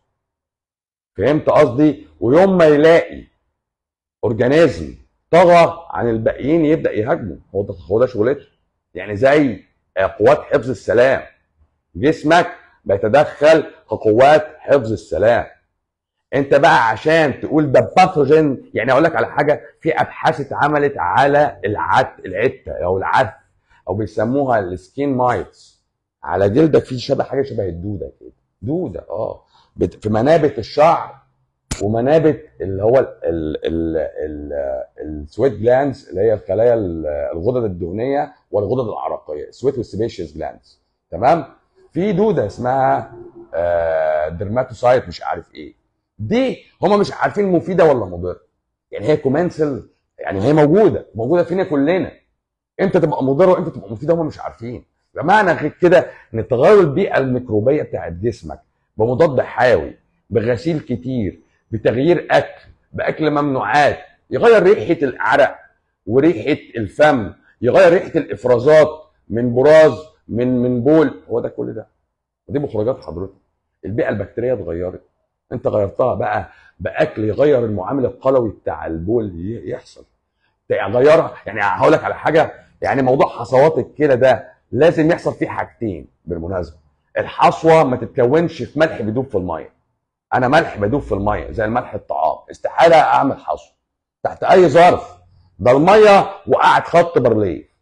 فهمت قصدي ويوم ما يلاقي اورجانيزم طغى عن الباقيين يبدا يهاجمه هو ده هو ده شغلته يعني زي قوات حفظ السلام جسمك بيتدخل كقوات حفظ السلام انت بقى عشان تقول ده باثوجين يعني اقول لك على حاجه في ابحاث اتعملت على العت العته او العث او بيسموها السكين مايتس على جلدك في شبه حاجه شبه الدوده كده دوده اه بت- في منابت الشعر ومنابت اللي هو ال- ال- ال- ال- السويت جلانز اللي هي الخلايا ال- الغدد الدهنيه والغدد العرقيه السويت والسيبيشيوس جلانز تمام في دوده اسمها آه، ديرماتوسايت مش عارف ايه دي هم مش عارفين مفيده ولا مضره يعني هي كومنسل يعني هي موجوده موجوده فينا كلنا امتى تبقى مضره وامتى تبقى مفيده هم مش عارفين بمعنى غير كده ان تغير البيئه الميكروبيه بتاعت جسمك بمضاد حيوي بغسيل كتير بتغيير اكل باكل ممنوعات يغير ريحه العرق وريحه الفم يغير ريحه الافرازات من براز من من بول هو ده كل ده ودي مخرجات حضرتك البيئه البكتيريه اتغيرت انت غيرتها بقى باكل يغير المعامل القلوي بتاع البول ي- يحصل تغيرها يعني هقول لك على حاجه يعني موضوع حصوات الكلى ده لازم يحصل فيه حاجتين بالمناسبه الحصوه ما تتكونش في ملح بيدوب في الميه انا ملح بدوب في الميه زي الملح الطعام استحاله اعمل حصوه تحت اي ظرف ده الميه وقعت خط برليف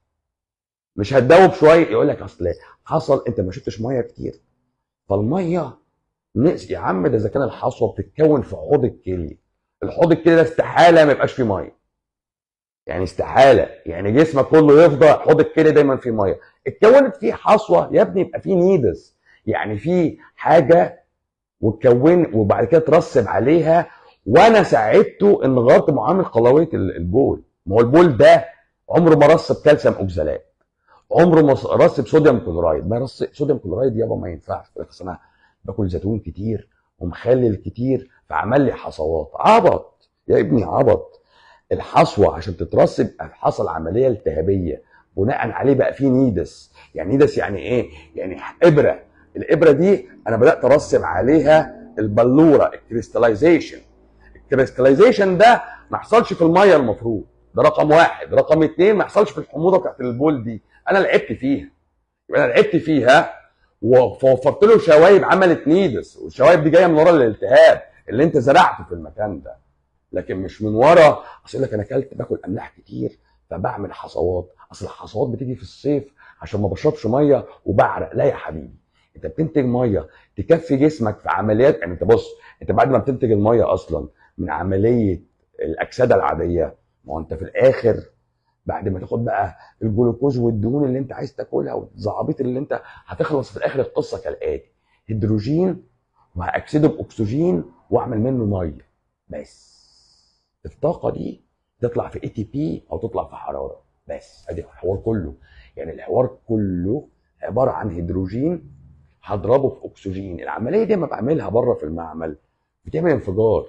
مش هتدوب شويه يقول لك اصل حصل انت ما شربتش ميه كتير فالميه نقص يا عم ده اذا كان الحصوه بتتكون في حوض الكلي الحوض الكلي ده استحاله ما يبقاش فيه ميه يعني استحاله يعني جسمك كله يفضى حوض الكلي دايما فيه ميه اتكونت فيه حصوه يا ابني يبقى فيه نيدس يعني في حاجه وتكون وبعد كده ترسب عليها وانا ساعدته ان غيرت معامل قلويه ال- البول ما هو البول ده عمره ما رسب كالسيوم اوكزالات عمره ما رسب صوديوم كلورايد ما رسب صوديوم كلورايد يابا ما ينفعش بس انا باكل زيتون كتير ومخلل كتير فعمل لي حصوات عبط يا ابني عبط الحصوه عشان تترسب حصل عمليه التهابيه بناء عليه بقى فيه نيدس يعني نيدس يعني ايه يعني ابره الابره دي انا بدات ارسب عليها البلوره الكريستاليزيشن الكريستاليزيشن ده ما يحصلش في الميه المفروض ده رقم واحد رقم اتنين ما يحصلش في الحموضه بتاعت البول دي انا لعبت فيها يبقى انا لعبت فيها ووفرت له شوايب عملت نيدس والشوايب دي جايه من ورا الالتهاب اللي انت زرعته في المكان ده لكن مش من ورا اصل يقول لك انا اكلت باكل املاح كتير فبعمل حصوات اصل الحصوات بتيجي في الصيف عشان ما بشربش ميه وبعرق لا يا حبيبي انت بتنتج ميه تكفي جسمك في عمليات يعني انت بص انت بعد ما بتنتج الميه اصلا من عمليه الاكسده العاديه ما هو انت في الاخر بعد ما تاخد بقى الجلوكوز والدهون اللي انت عايز تاكلها والزعابيط اللي انت هتخلص في الاخر القصه كالاتي هيدروجين وهاكسده باكسجين واعمل منه ميه بس الطاقه دي تطلع في اي تي بي او تطلع في حراره بس ادي الحوار كله يعني الحوار كله عباره عن هيدروجين هضربه في اكسجين العمليه دي لما بعملها بره في المعمل بتعمل انفجار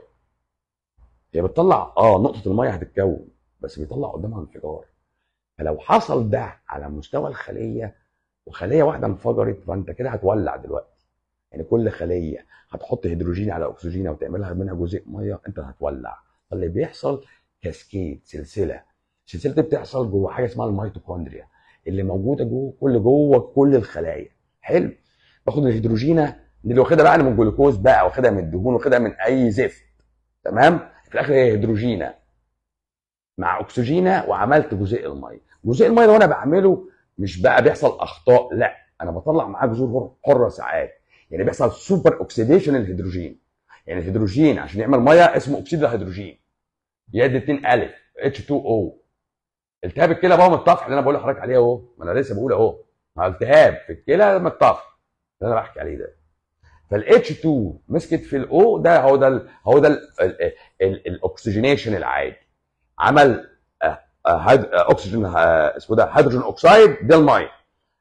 هي بتطلع اه نقطه الميه هتتكون بس بيطلع قدامها انفجار فلو حصل ده على مستوى الخليه وخليه واحده انفجرت فانت كده هتولع دلوقتي يعني كل خليه هتحط هيدروجين على اكسجين وتعملها منها جزيء ميه انت هتولع فاللي بيحصل كاسكيد سلسله السلسله دي بتحصل جوه حاجه اسمها الميتوكوندريا اللي موجوده جوه كل جوه كل الخلايا حلو باخد الهيدروجينه دي اللي واخدها بقى من الجلوكوز بقى واخدها من الدهون واخدها من اي زفت تمام في الاخر هي هيدروجينه مع اكسجينه وعملت جزيء الميه جزيء الميه ده وانا بعمله مش بقى بيحصل اخطاء لا انا بطلع معاه جذور حره ساعات يعني بيحصل سوبر اوكسيديشن الهيدروجين يعني الهيدروجين عشان يعمل ميه اسمه اكسيد الهيدروجين يد 2 الف H2O التهاب الكلى بقى من الطفح اللي انا بقول لحضرتك عليه اهو ما انا لسه بقول اهو ما التهاب في الكلى من الطفح اللي انا بحكي عليه ده فالاتش 2 مسكت في الاو ده هو ده هو ده الاكسجينيشن العادي عمل اكسجين اسمه ده هيدروجين اوكسايد ده الميه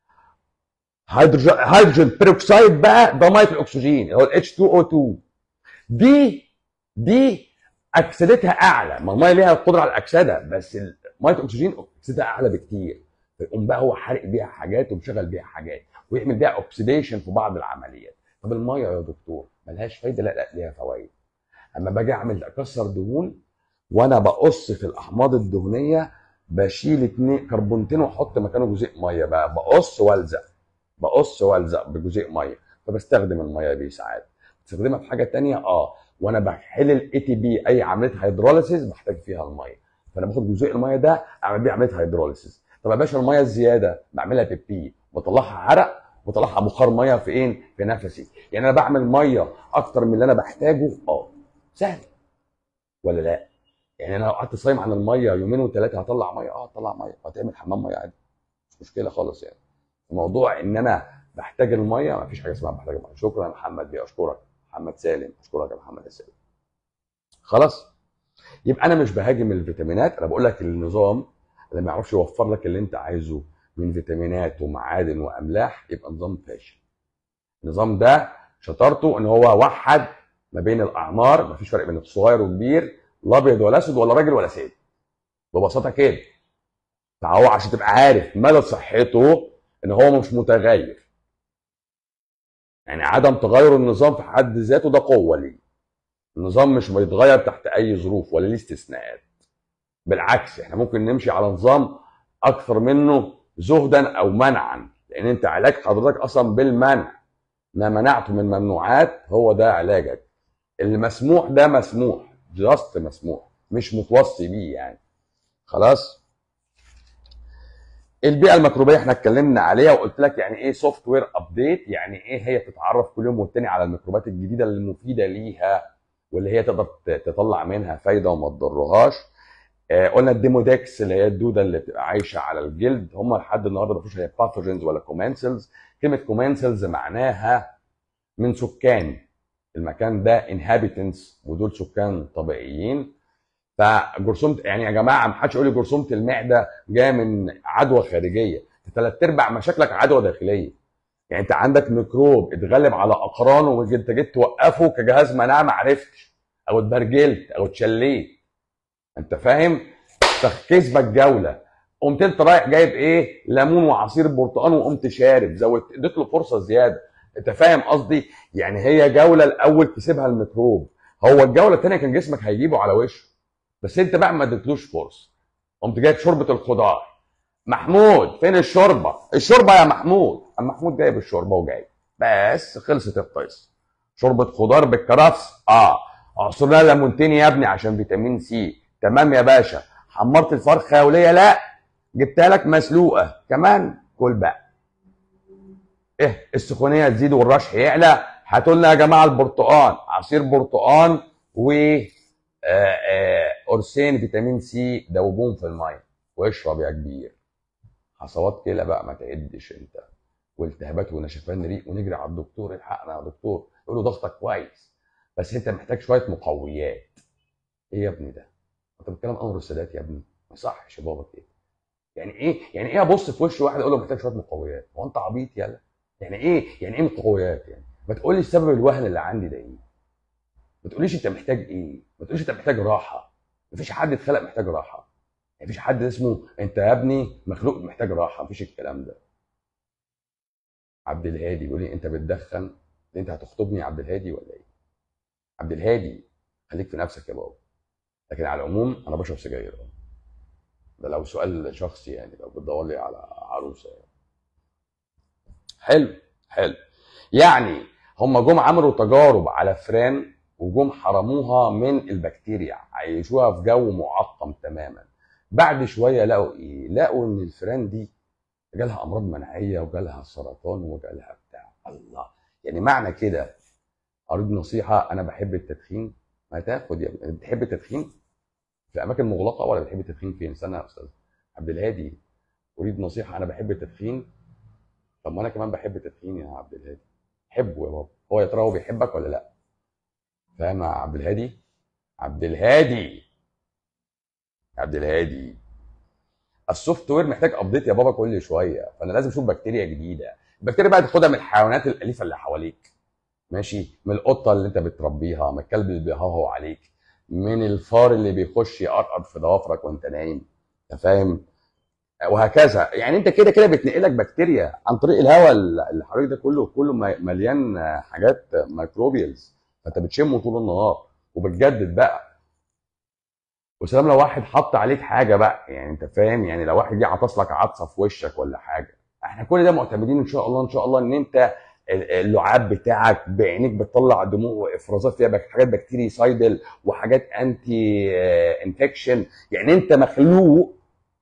هيدروجين هيدروجين بيروكسايد بقى ده ميه الاكسجين اللي هو الاتش 2 او 2 دي دي اكسدتها اعلى ما الميه ليها القدره على الاكسده بس ميه الاكسجين اكسدتها اعلى بكتير فيقوم بقى هو حارق بيها حاجات ومشغل بيها حاجات ويعمل بيها اوكسيديشن في بعض العمليات طب الميه يا دكتور ملهاش فايده لا لا ليها فوائد اما باجي اعمل اكسر دهون وانا بقص في الاحماض الدهنيه بشيل اتنين كربونتين واحط مكانه جزيء ميه بقى بقص والزق بقص والزق بجزيء ميه فبستخدم الميه دي ساعات بستخدمها في حاجه تانية اه وانا بحل الاي تي بي اي عمليه هيدروليسيس بحتاج فيها الميه فانا باخد جزيء الميه ده اعمل بيه عمليه هيدروليسيس طب يا باشا الميه الزياده بعملها بي بي بطلعها عرق وطلعها بخار ميه في ايه في نفسي يعني انا بعمل ميه اكتر من اللي انا بحتاجه اه سهل ولا لا يعني انا لو قعدت صايم عن الميه يومين وثلاثه هطلع ميه اه هطلع ميه هتعمل حمام ميه عادي مش مشكله خالص يعني الموضوع ان انا بحتاج الميه ما فيش حاجه اسمها بحتاج الميه شكرا يا محمد بيه اشكرك محمد سالم اشكرك يا محمد سالم خلاص يبقى انا مش بهاجم الفيتامينات انا بقول لك النظام اللي ما يعرفش يوفر لك اللي انت عايزه من فيتامينات ومعادن واملاح يبقى نظام فاشل النظام ده شطارته ان هو وحد ما بين الاعمار ما فيش فرق بين الصغير والكبير لا ابيض ولا اسود ولا راجل ولا ست ببساطه كده فهو عشان تبقى عارف مدى صحته ان هو مش متغير يعني عدم تغير النظام في حد ذاته ده قوه ليه النظام مش بيتغير تحت اي ظروف ولا ليه استثناءات بالعكس احنا ممكن نمشي على نظام اكثر منه زهدا او منعا لان انت علاج حضرتك اصلا بالمنع ما منعته من ممنوعات هو ده علاجك اللي مسموح ده مسموح جاست مسموح مش متوصي بيه يعني خلاص البيئه الميكروبيه احنا اتكلمنا عليها وقلت لك يعني ايه سوفت وير ابديت يعني ايه هي بتتعرف كل يوم والتاني على الميكروبات الجديده اللي مفيده ليها واللي هي تقدر تطلع منها فايده وما تضرهاش آه قلنا الديمودكس اللي هي الدوده اللي بتبقى عايشه على الجلد هم لحد النهارده ما هي باثوجينز ولا كومانسلز كلمه كومانسلز معناها من سكان المكان ده انهابيتنس ودول سكان طبيعيين فجرثومه يعني يا جماعه ما حدش يقول لي جرثومه المعده جايه من عدوى خارجيه ثلاث ارباع مشاكلك عدوى داخليه يعني انت عندك ميكروب اتغلب على اقرانه وانت جيت توقفه كجهاز مناعه ما عرفتش او اتبرجلت او اتشليت انت فاهم كسبك جوله قمت انت رايح جايب ايه ليمون وعصير برتقال وقمت شارب زودت اديت له فرصه زياده انت فاهم قصدي يعني هي جوله الاول كسبها الميكروب هو الجوله الثانيه كان جسمك هيجيبه على وشه بس انت بقى ما اديتلوش فرصه قمت جايب شوربه الخضار محمود فين الشوربه الشوربه يا محمود اما محمود جايب الشوربه وجاي بس خلصت القصه شوربه خضار بالكرفس اه اعصر لها ليمونتين يا ابني عشان فيتامين سي تمام يا باشا حمرت الفرخه وليه لا جبتها لك مسلوقه كمان كل بقى ايه السخونيه تزيد والرشح يعلى هاتوا لنا يا جماعه البرتقال عصير برتقال و آه، آه، قرصين فيتامين سي دوبوهم في الميه واشرب يا كبير حصوات كلى بقى ما تعدش انت والتهابات ونشفان ريق ونجري على الدكتور الحقنا يا دكتور يقول له ضغطك كويس بس انت محتاج شويه مقويات ايه يا ابني ده انت بتتكلم امر السادات يا ابني ما يصحش يا بابا كده يعني ايه يعني ايه ابص في وش واحد اقول له محتاج شويه مقويات هو انت عبيط يلا يعني ايه يعني ايه مقويات يعني ما تقول لي السبب الوهن اللي عندي ده ايه ما تقوليش انت محتاج ايه ما تقوليش انت محتاج راحه مفيش حد اتخلق محتاج راحه مفيش حد اسمه انت يا ابني مخلوق محتاج راحه مفيش الكلام ده عبد الهادي بيقول لي انت بتدخن انت هتخطبني يا عبد الهادي ولا ايه عبد الهادي خليك في نفسك يا بابا لكن على العموم انا بشرب سجاير ده لو سؤال شخصي يعني لو بتدور لي على عروسه يعني. حلو حلو يعني هم جم عملوا تجارب على فران وجم حرموها من البكتيريا عيشوها في جو معقم تماما بعد شويه لقوا ايه لقوا ان الفئران دي جالها امراض مناعيه وجالها سرطان وجالها بتاع الله يعني معنى كده اريد نصيحه انا بحب التدخين ما تاخد يا ابني بتحب التدخين في اماكن مغلقه ولا بتحب التدخين فين استنى يا استاذ عبد الهادي اريد نصيحه انا بحب التدخين طب ما انا كمان بحب التدخين يا عبد الهادي حبه يا بابا هو يا ترى هو بيحبك ولا لا فاهم يا عبد الهادي عبد الهادي عبد الهادي السوفت وير محتاج ابديت يا بابا كل شويه فانا لازم اشوف بكتيريا جديده البكتيريا بقى تاخدها من الحيوانات الاليفه اللي حواليك ماشي من القطه اللي انت بتربيها من الكلب اللي بيهوهو عليك من الفار اللي بيخش يقرقر في ضوافرك وانت نايم انت فاهم وهكذا يعني انت كده كده بتنقلك بكتيريا عن طريق الهواء اللي حواليك ده كله كله مليان حاجات ميكروبيالز فانت بتشمه طول النهار وبتجدد بقى وسلام لو واحد حط عليك حاجه بقى يعني انت فاهم يعني لو واحد جه عطس لك عطسه في وشك ولا حاجه احنا كل ده معتمدين ان شاء الله ان شاء الله ان انت اللعاب بتاعك بعينيك بتطلع دموع وافرازات فيها حاجات بكتيري سايدل وحاجات انتي انفكشن يعني انت مخلوق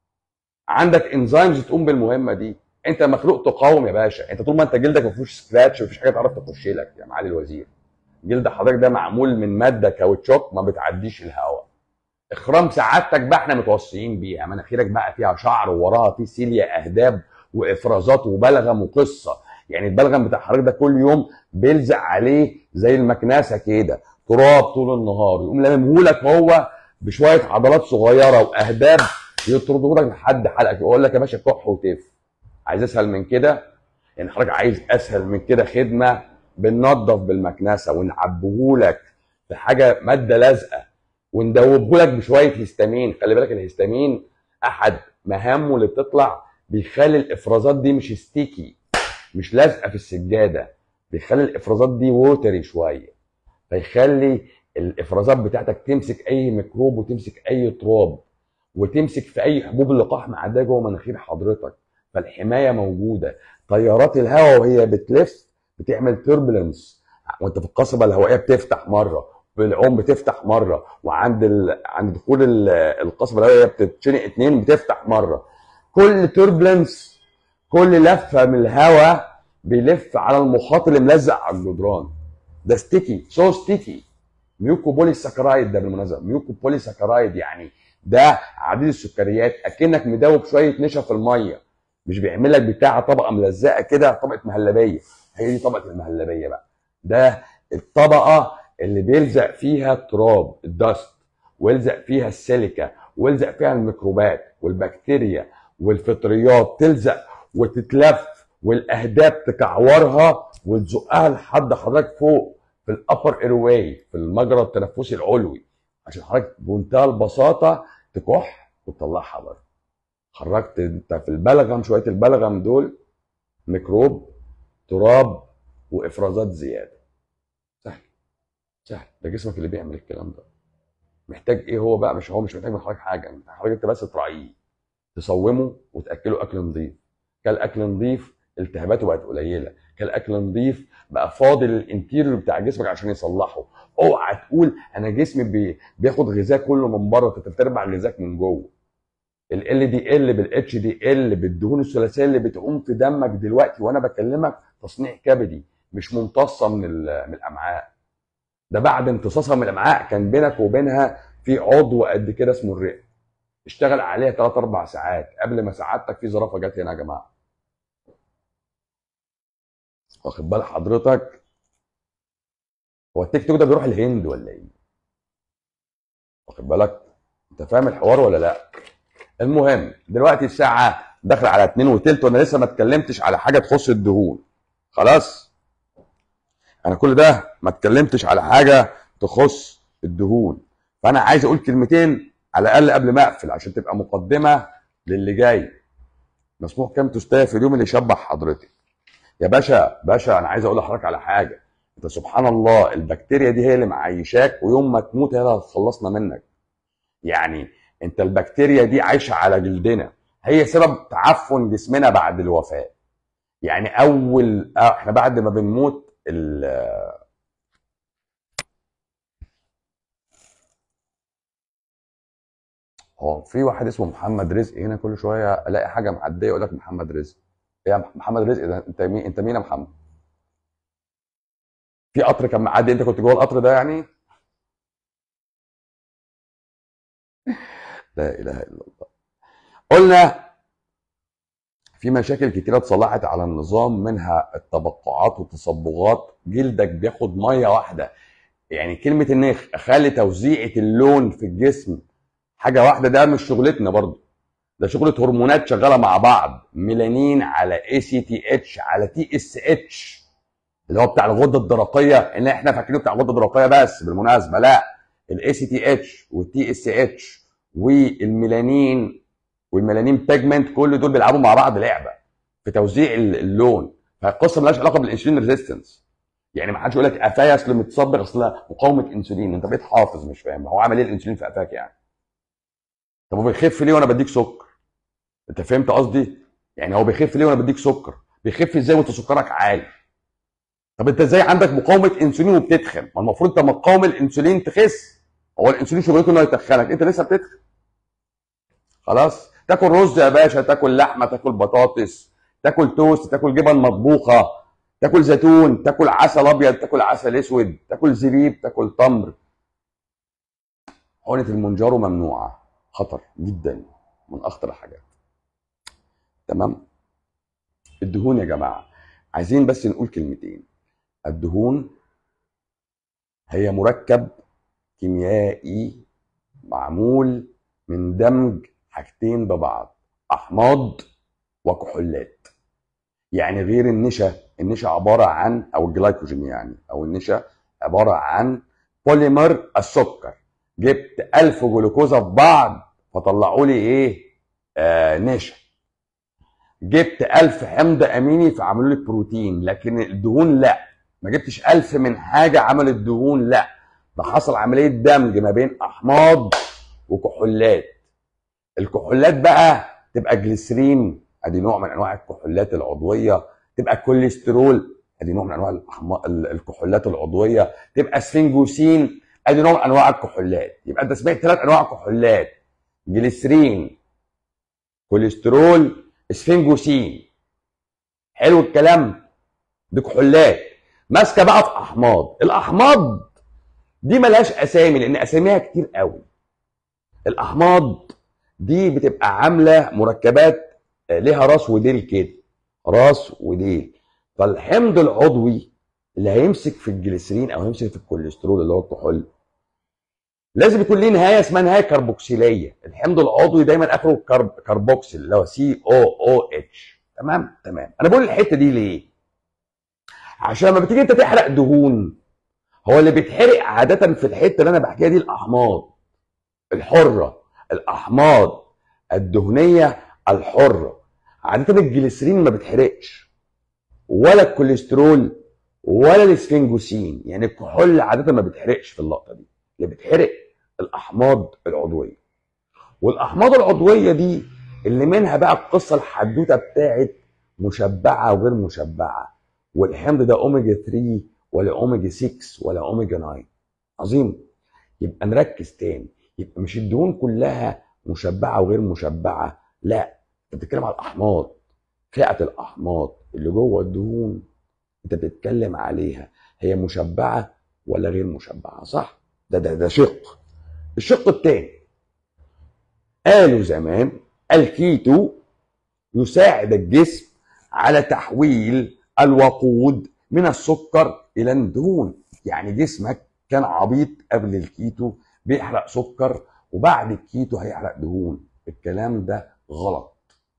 عندك انزيمز تقوم بالمهمه دي انت مخلوق تقاوم يا باشا انت طول ما انت جلدك ما فيهوش سكراتش مفيش حاجه تعرف تخش لك يا معالي الوزير جلد حضرتك ده معمول من ماده كاوتشوك ما بتعديش الهواء اخرام سعادتك بقى احنا متوصيين بيها مناخيرك بقى فيها شعر ووراها في سيليا اهداب وافرازات وبلغم وقصه يعني البلغم بتاع حضرتك ده كل يوم بيلزق عليه زي المكنسه كده تراب طول النهار يقوم لاممهولك هو بشويه عضلات صغيره واهداب يطردوا لك لحد حلقك يقول لك يا باشا كح وتف عايز اسهل من كده يعني حضرتك عايز اسهل من كده خدمه بننضف بالمكنسه ونعبهولك في حاجه ماده لازقه وندوبهولك بشويه هيستامين خلي بالك الهيستامين احد مهامه اللي بتطلع بيخلي الافرازات دي مش ستيكي مش لازقه في السجاده بيخلي الافرازات دي ووتري شويه فيخلي الافرازات بتاعتك تمسك اي ميكروب وتمسك اي تراب وتمسك في اي حبوب اللقاح معديه جوه مناخير حضرتك فالحمايه موجوده تيارات الهواء وهي بتلف بتعمل تربلنس وانت في القصبه الهوائيه بتفتح مره بالعوم بتفتح مره وعند ال... عند دخول القصبه الهوائيه بتتشنق اتنين بتفتح مره كل تربلنس كل لفه من الهواء بيلف على المخاط اللي ملزق على الجدران ده ستيكي سو ستيكي ميوكو بولي ساكرايد ده بالمناسبه ميوكو بولي ساكرايد يعني ده عديد السكريات اكنك مدوب شويه نشا في الميه مش بيعمل لك بتاع طبقه ملزقه كده طبقه مهلبيه هي دي طبقه المهلبيه بقى ده الطبقه اللي بيلزق فيها التراب الدست ويلزق فيها السيليكا ويلزق فيها الميكروبات والبكتيريا والفطريات تلزق وتتلف والاهداب تكعورها وتزقها لحد حضرتك فوق في الابر ايرواي في المجرى التنفسي العلوي عشان حضرتك بمنتهى البساطه تكح وتطلعها بره خرجت انت في البلغم شويه البلغم دول ميكروب تراب وافرازات زياده سهل سهل ده جسمك اللي بيعمل الكلام ده محتاج ايه هو بقى مش هو مش محتاج من حضرتك حاجه انت حضرتك انت بس تراعيه تصومه وتاكله اكل نظيف كل اكل نظيف التهاباته بقت قليله كل اكل نظيف بقى فاضل الانتيريور بتاع جسمك عشان يصلحه اوعى تقول انا جسمي بي... بياخد غذاء كله من بره انت بتربع غذاك من جوه ال دي ال بالاتش دي ال بالدهون الثلاثيه اللي بتقوم في دمك دلوقتي وانا بكلمك تصنيع كبدي مش ممتصه من ال- من الامعاء ده بعد امتصاصها من الامعاء كان بينك وبينها في عضو قد كده اسمه الرئه اشتغل عليها 3 4 ساعات قبل ما سعادتك في زرافه جت هنا يا جماعه واخد بال حضرتك هو التيك توك ده بيروح الهند ولا ايه واخد بالك انت فاهم الحوار ولا لا المهم دلوقتي الساعه داخله على 2 وتلت وانا لسه ما اتكلمتش على حاجه تخص الدهون خلاص انا كل ده ما اتكلمتش على حاجه تخص الدهون فانا عايز اقول كلمتين على الاقل قبل ما اقفل عشان تبقى مقدمه للي جاي مسموح كام تستاهل في اليوم اللي يشبع حضرتك يا باشا باشا انا عايز اقول لحضرتك على حاجه انت سبحان الله البكتيريا دي هي اللي معيشاك ويوم ما تموت هي اللي هتخلصنا منك يعني انت البكتيريا دي عايشه على جلدنا هي سبب تعفن جسمنا بعد الوفاه يعني اول آه، احنا بعد ما بنموت ال- هو في واحد اسمه محمد رزق هنا كل شويه الاقي حاجه معديه يقول لك محمد رزق إيه يا محمد رزق ده انت مين انت مين يا محمد في قطر كان معدي انت كنت جوه القطر ده يعني لا اله الا الله قلنا في مشاكل كتيرة اتصلحت على النظام منها التبقعات والتصبغات جلدك بياخد ميه واحده يعني كلمه ان اخلي توزيعه اللون في الجسم حاجه واحده ده مش شغلتنا برضه ده شغله هرمونات شغاله مع بعض ميلانين على اي سي تي اتش على تي اس اتش اللي هو بتاع الغده الدرقيه اللي احنا فاكرينه بتاع الغده الدرقيه بس بالمناسبه لا الاي سي تي اتش والتي اس اتش والميلانين والميلانين بيجمنت كل دول بيلعبوا مع بعض لعبه في توزيع ال- اللون فالقصه مالهاش علاقه بالانسولين ريزيستنس يعني ما حدش يقول لك قفايا اصل متصبغ اصل مقاومه انسولين انت بقيت حافظ مش فاهم هو عمل ايه الانسولين في قفاك يعني طب هو بيخف ليه وانا بديك سكر انت فهمت قصدي يعني هو بيخف ليه وانا بديك سكر بيخف ازاي وانت سكرك عالي طب انت ازاي عندك مقاومه انسولين وبتتخن ما المفروض انت مقاوم الانسولين تخس هو الانسولين شغلته انه يتخنك انت لسه بتتخن خلاص تاكل رز يا باشا تاكل لحمه تاكل بطاطس تاكل توست تاكل جبن مطبوخه تاكل زيتون تاكل عسل ابيض تاكل عسل اسود تاكل زبيب تاكل تمر حقنه المونجارو ممنوعه خطر جدا من اخطر الحاجات تمام الدهون يا جماعه عايزين بس نقول كلمتين الدهون هي مركب كيميائي معمول من دمج حاجتين ببعض احماض وكحولات يعني غير النشا النشا عباره عن او الجلايكوجين يعني او النشا عباره عن بوليمر السكر جبت ألف جلوكوزا في بعض فطلعوا لي ايه آه نشا جبت ألف حمض اميني فعملوا لي بروتين لكن الدهون لا ما جبتش ألف من حاجه عملت دهون لا ده حصل عمليه دمج ما بين احماض وكحولات الكحولات بقى تبقى جليسرين ادي نوع من انواع الكحولات العضويه تبقى كوليسترول ادي نوع من انواع الأحما- ال- الكحولات العضويه تبقى سفنجوسين ادي نوع من انواع الكحولات يبقى انت سمعت ثلاث انواع كحولات جليسرين كوليسترول سفنجوسين حلو الكلام دي كحولات ماسكه بقى في احماض الاحماض دي ملهاش اسامي لان اساميها كتير قوي الاحماض دي بتبقى عامله مركبات آه، ليها راس وديل كده راس وديل فالحمض العضوي اللي هيمسك في الجليسرين او هيمسك في الكوليسترول اللي هو الكحول لازم يكون ليه نهايه اسمها نهايه كربوكسيليه الحمض العضوي دايما اخره كرب كربوكسيل اللي هو سي او او اتش تمام تمام انا بقول الحته دي ليه عشان لما بتيجي انت تحرق دهون هو اللي بيتحرق عاده في الحته اللي انا بحكيها دي الاحماض الحره الاحماض الدهنيه الحره عاده الجليسرين ما بتحرقش ولا الكوليسترول ولا الاسفنجوسين يعني الكحول عاده ما بيتحرقش في اللقطه دي اللي بيتحرق الاحماض العضويه والاحماض العضويه دي اللي منها بقى القصه الحدوته بتاعت مشبعه وغير مشبعه والحمض ده اوميجا 3 ولا اوميجا 6 ولا اوميجا 9 عظيم يبقى نركز تاني يبقى مش الدهون كلها مشبعه وغير مشبعه لا انت بتتكلم على الاحماض فئه الاحماض اللي جوه الدهون انت بتتكلم عليها هي مشبعه ولا غير مشبعه صح ده ده ده شق الشق الثاني قالوا زمان الكيتو يساعد الجسم على تحويل الوقود من السكر الى الدهون يعني جسمك كان عبيط قبل الكيتو بيحرق سكر وبعد الكيتو هيحرق دهون الكلام ده غلط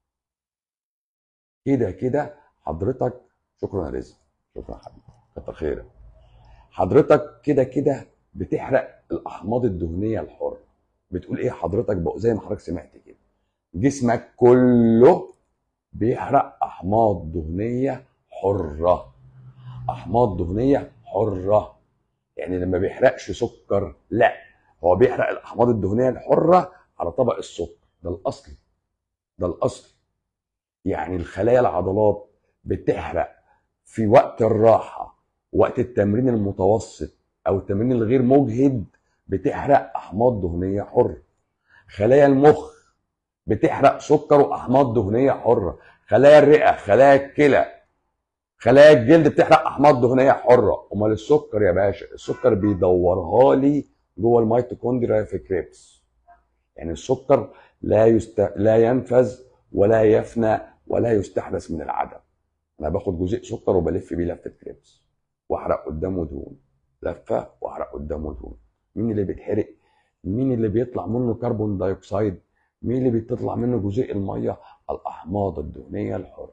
كده كده حضرتك شكرا يا رزق شكرا يا حبيبي كتر خيرك حضرتك كده كده بتحرق الاحماض الدهنيه الحره بتقول ايه حضرتك بقى زي ما حضرتك سمعت كده جسمك كله بيحرق احماض دهنيه حره احماض دهنيه حره يعني لما بيحرقش سكر لا هو بيحرق الاحماض الدهنيه الحره على طبق السكر ده الاصل ده الاصل يعني الخلايا العضلات بتحرق في وقت الراحه وقت التمرين المتوسط او التمرين الغير مجهد بتحرق احماض دهنيه حره خلايا المخ بتحرق سكر واحماض دهنيه حره خلايا الرئه خلايا الكلى خلايا الجلد بتحرق احماض دهنيه حره امال السكر يا باشا السكر بيدورها لي جوه الميتوكوندريا في كريبس يعني السكر لا يست... لا ينفذ ولا يفنى ولا يستحدث من العدم انا باخد جزيء سكر وبلف بيه لفه كريبس واحرق قدامه دهون لفه واحرق قدامه دهون مين اللي بيتحرق مين اللي بيطلع منه كربون دايوكسيد مين اللي بيطلع منه جزيء الميه الاحماض الدهنيه الحره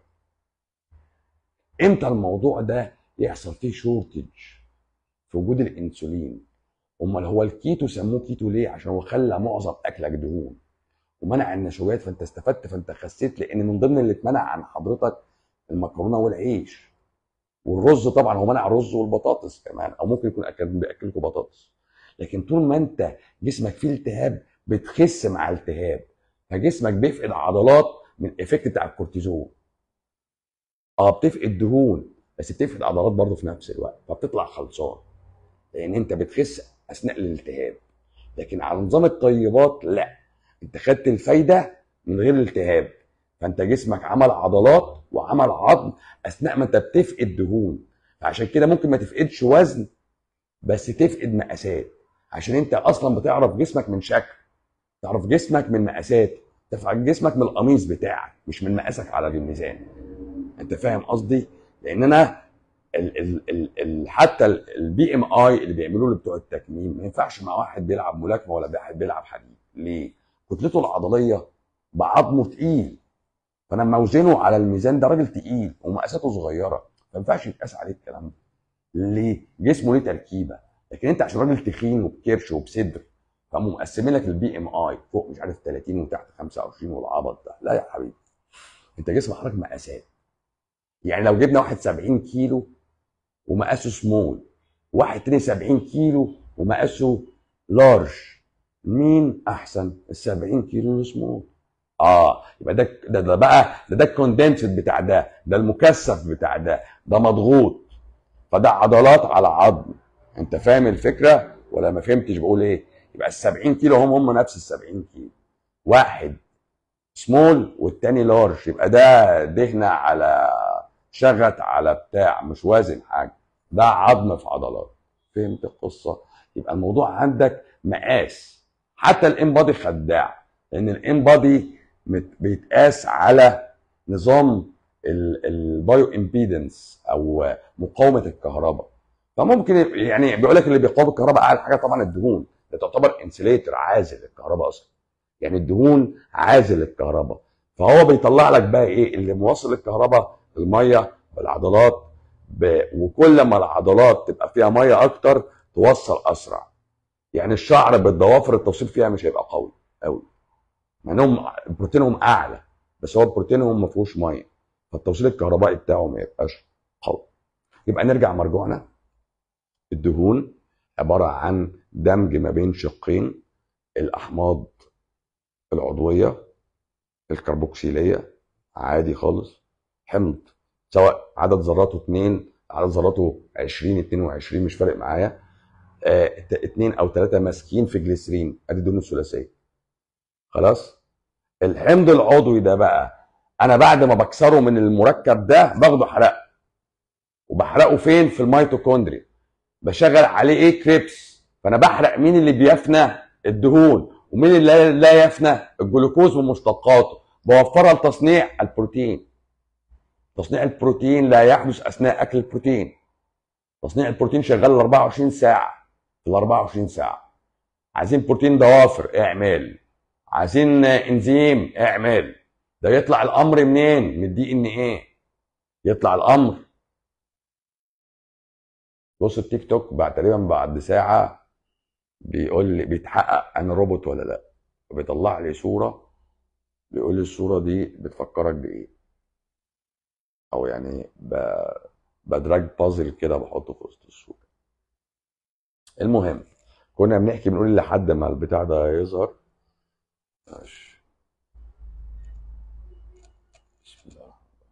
امتى الموضوع ده يحصل فيه شورتج في وجود الانسولين امال هو الكيتو سموه كيتو ليه عشان هو خلى معظم اكلك دهون ومنع النشويات فانت استفدت فانت خسيت لان من ضمن اللي اتمنع عن حضرتك المكرونه والعيش والرز طبعا هو منع الرز والبطاطس كمان او ممكن يكون اكل بياكلكم بطاطس لكن طول ما انت جسمك فيه التهاب بتخس مع التهاب فجسمك بيفقد عضلات من الايفكت بتاع الكورتيزون اه بتفقد دهون بس بتفقد عضلات برضه في نفس الوقت فبتطلع خلصان لان انت بتخس اثناء الالتهاب لكن على نظام الطيبات لا انت خدت الفايده من غير التهاب فانت جسمك عمل عضلات وعمل عظم اثناء ما انت بتفقد دهون فعشان كده ممكن ما تفقدش وزن بس تفقد مقاسات عشان انت اصلا بتعرف جسمك من شكل تعرف جسمك من مقاسات تعرف جسمك من القميص بتاعك مش من مقاسك على الميزان انت فاهم قصدي لان انا ال ال ال ال حتى البي ام اي اللي بيعملوه بتوع التكميم ما ينفعش مع واحد بيلعب ملاكمه ولا واحد بيلعب حديد ليه كتلته العضليه بعظمه تقيل فانا لما اوزنه على الميزان ده راجل تقيل ومقاساته صغيره ما ينفعش يتقاس عليه الكلام ده ليه جسمه ليه تركيبه لكن انت عشان راجل تخين وبكرش وبصدر فقاموا مقسمين لك البي ام اي فوق مش عارف 30 وتحت 25 والعبط ده لا يا حبيبي انت جسم حضرتك مقاسات يعني لو جبنا واحد 70 كيلو ومقاسه سمول واحد تاني 70 كيلو ومقاسه لارج مين احسن ال 70 كيلو السمول اه يبقى ده ده, ده بقى ده ده الكوندنسد بتاع ده ده المكثف بتاع ده ده مضغوط فده عضلات على عظم انت فاهم الفكره ولا ما فهمتش بقول ايه يبقى ال 70 كيلو هم هم نفس ال 70 كيلو واحد سمول والتاني لارج يبقى ده دهنه على شغت على بتاع مش وازن حاجه ده عظم في عضلات فهمت القصه يبقى الموضوع عندك مقاس حتى الانبادي خداع لان الانبادي بيتقاس على نظام البايو امبيدنس او مقاومه الكهرباء فممكن يعني بيقول لك اللي بيقاوم الكهرباء اعلى حاجه طبعا الدهون ده تعتبر انسليتر عازل الكهرباء اصلا يعني الدهون عازل الكهرباء فهو بيطلع لك بقى ايه اللي موصل الكهرباء الميه بالعضلات ب... وكل ما العضلات تبقى فيها ميه اكتر توصل اسرع يعني الشعر بالضوافر التوصيل فيها مش هيبقى قوي قوي مع انهم بروتينهم اعلى بس هو بروتينهم ما فيهوش ميه فالتوصيل الكهربائي بتاعه ما يبقاش قوي يبقى نرجع مرجوعنا الدهون عباره عن دمج ما بين شقين الاحماض العضويه الكربوكسيليه عادي خالص حمض سواء عدد ذراته 2 عدد ذراته 20 22 مش فارق معايا اثنين او ثلاثه ماسكين في جليسرين ادي الدهون الثلاثيه خلاص الحمض العضوي ده بقى انا بعد ما بكسره من المركب ده باخده احرقه وبحرقه فين في الميتوكوندريا بشغل عليه ايه كريبس فانا بحرق مين اللي بيفنى الدهون ومين اللي لا يفنى الجلوكوز ومشتقاته بوفرها لتصنيع البروتين تصنيع البروتين لا يحدث اثناء اكل البروتين تصنيع البروتين شغال ال 24 ساعه ال 24 ساعه عايزين بروتين ضوافر اعمال عايزين انزيم اعمال ده يطلع الامر منين من الدي ان ايه يطلع الامر بص التيك توك بعد تقريبا بعد ساعه بيقول لي بيتحقق انا روبوت ولا لا وبيطلع لي صوره بيقول لي الصوره دي بتفكرك بايه او يعني ب... بدراج بازل كده بحطه في وسط الصوره المهم كنا بنحكي بنقول لحد ما البتاع ده يظهر ماشي بسم الله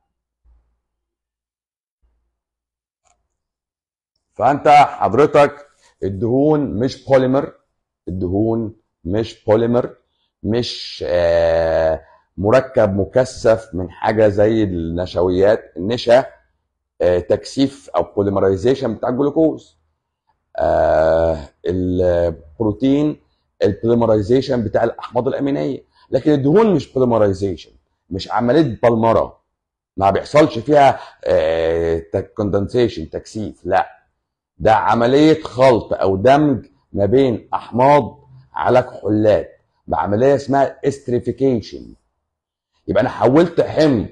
فانت حضرتك الدهون مش بوليمر الدهون مش بوليمر مش آه مركب مكثف من حاجه زي النشويات النشا آه تكثيف او بوليمرايزيشن بتاع الجلوكوز آه البروتين البوليمرايزيشن بتاع الاحماض الامينيه لكن الدهون مش بوليمرايزيشن مش عمليه بلمره ما بيحصلش فيها كوندنسيشن تكثيف لا ده عمليه خلط او دمج ما بين احماض على كحولات بعمليه اسمها استريفيكيشن يبقى انا حولت حمض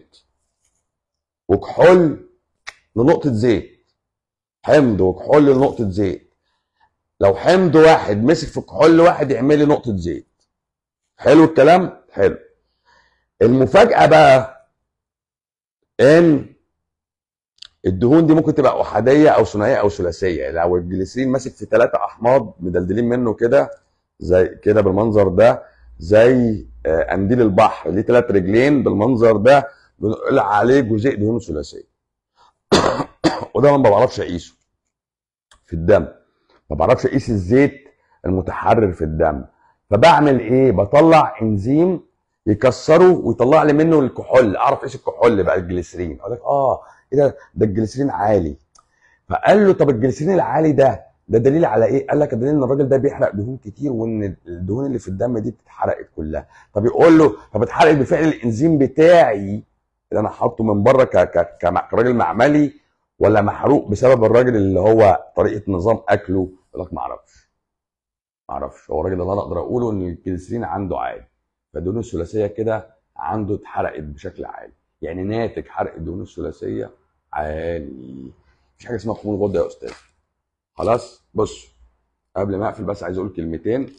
وكحول لنقطه زيت حمض وكحول لنقطه زيت لو حمض واحد مسك في كحول واحد يعمل لي نقطه زيت حلو الكلام حلو المفاجاه بقى ان الدهون دي ممكن تبقى احاديه او ثنائيه او ثلاثيه لو الجليسرين ماسك في ثلاثه احماض مدلدلين منه كده زي كده بالمنظر ده زي قنديل البحر ليه ثلاث رجلين بالمنظر ده بنقول عليه جزيء دهون ثلاثيه وده ما بعرفش اقيسه في الدم ما بعرفش اقيس الزيت المتحرر في الدم فبعمل ايه بطلع انزيم يكسره ويطلع لي منه الكحول اعرف ايش الكحول بقى الجليسرين اقول لك اه ايه ده ده الجليسرين عالي فقال له طب الجليسرين العالي ده ده دليل على ايه؟ قال لك دليل ان الراجل ده بيحرق دهون كتير وان الدهون اللي في الدم دي بتتحرقت كلها طب يقول له طب اتحرقت بفعل الانزيم بتاعي اللي انا حاطه من بره ك ك كراجل معملي ولا محروق بسبب الراجل اللي هو طريقه نظام اكله يقول لك ما اعرفش ما اعرفش هو الراجل اللي انا اقدر اقوله ان الجليسرين عنده عالي فالدهون الثلاثيه كده عنده اتحرقت بشكل عالي يعني ناتج حرق الدهون الثلاثيه عالي مفيش حاجه اسمها خمول غده يا استاذ خلاص بص قبل ما اقفل بس عايز اقول كلمتين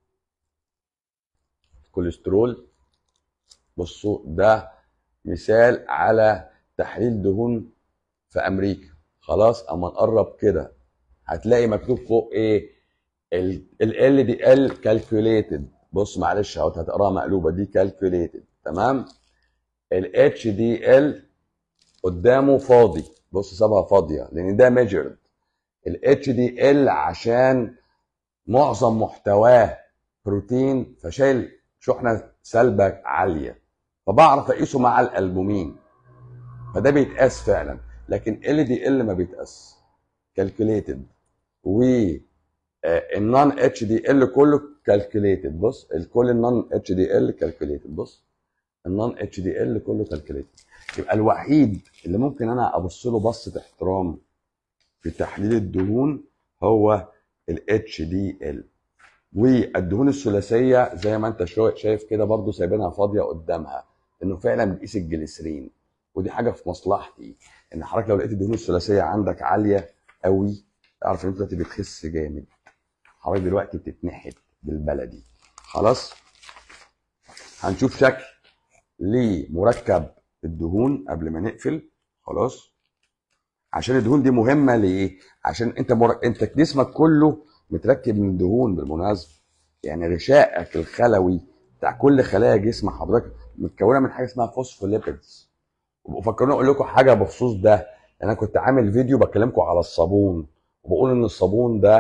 كوليسترول بصوا ده مثال على تحليل دهون في امريكا خلاص اما نقرب كده هتلاقي مكتوب فوق ايه ال دي ال كالكوليتد بص معلش اهو هتقراها مقلوبه دي كالكوليتد تمام الاتش دي ال قدامه فاضي بص سابها فاضيه لان ده ميجرد الاتش دي ال عشان معظم محتواه بروتين فشايل شحنه سلبه عاليه فبعرف اقيسه مع الالبومين فده بيتقاس فعلا لكن ال دي ال ما بيتقاس كالكوليتد و النون اتش دي ال كله كالكوليتد بص الكل النون اتش دي ال كالكوليتد بص النون اتش دي ال كله كالكوليتد يبقى الوحيد اللي ممكن انا ابص له بصه احترام في تحليل الدهون هو الاتش دي ال والدهون الثلاثيه زي ما انت شايف كده برضو سايبينها فاضيه قدامها انه فعلا بيقيس الجليسرين ودي حاجه في مصلحتي ان حضرتك لو لقيت الدهون الثلاثيه عندك عاليه قوي اعرف ان انت دلوقتي بتخس جامد حضرتك دلوقتي بتتنحت بالبلدي خلاص هنشوف شكل لمركب الدهون قبل ما نقفل خلاص عشان الدهون دي مهمه ليه عشان انت مر... انت جسمك كله متركب من دهون بالمناسبه يعني غشائك الخلوي بتاع كل خلايا جسم حضرتك متكونه من حاجه اسمها فوسفوليبيدز وفكروني اقول لكم حاجه بخصوص ده انا كنت عامل فيديو بكلمكم على الصابون وبقول ان الصابون ده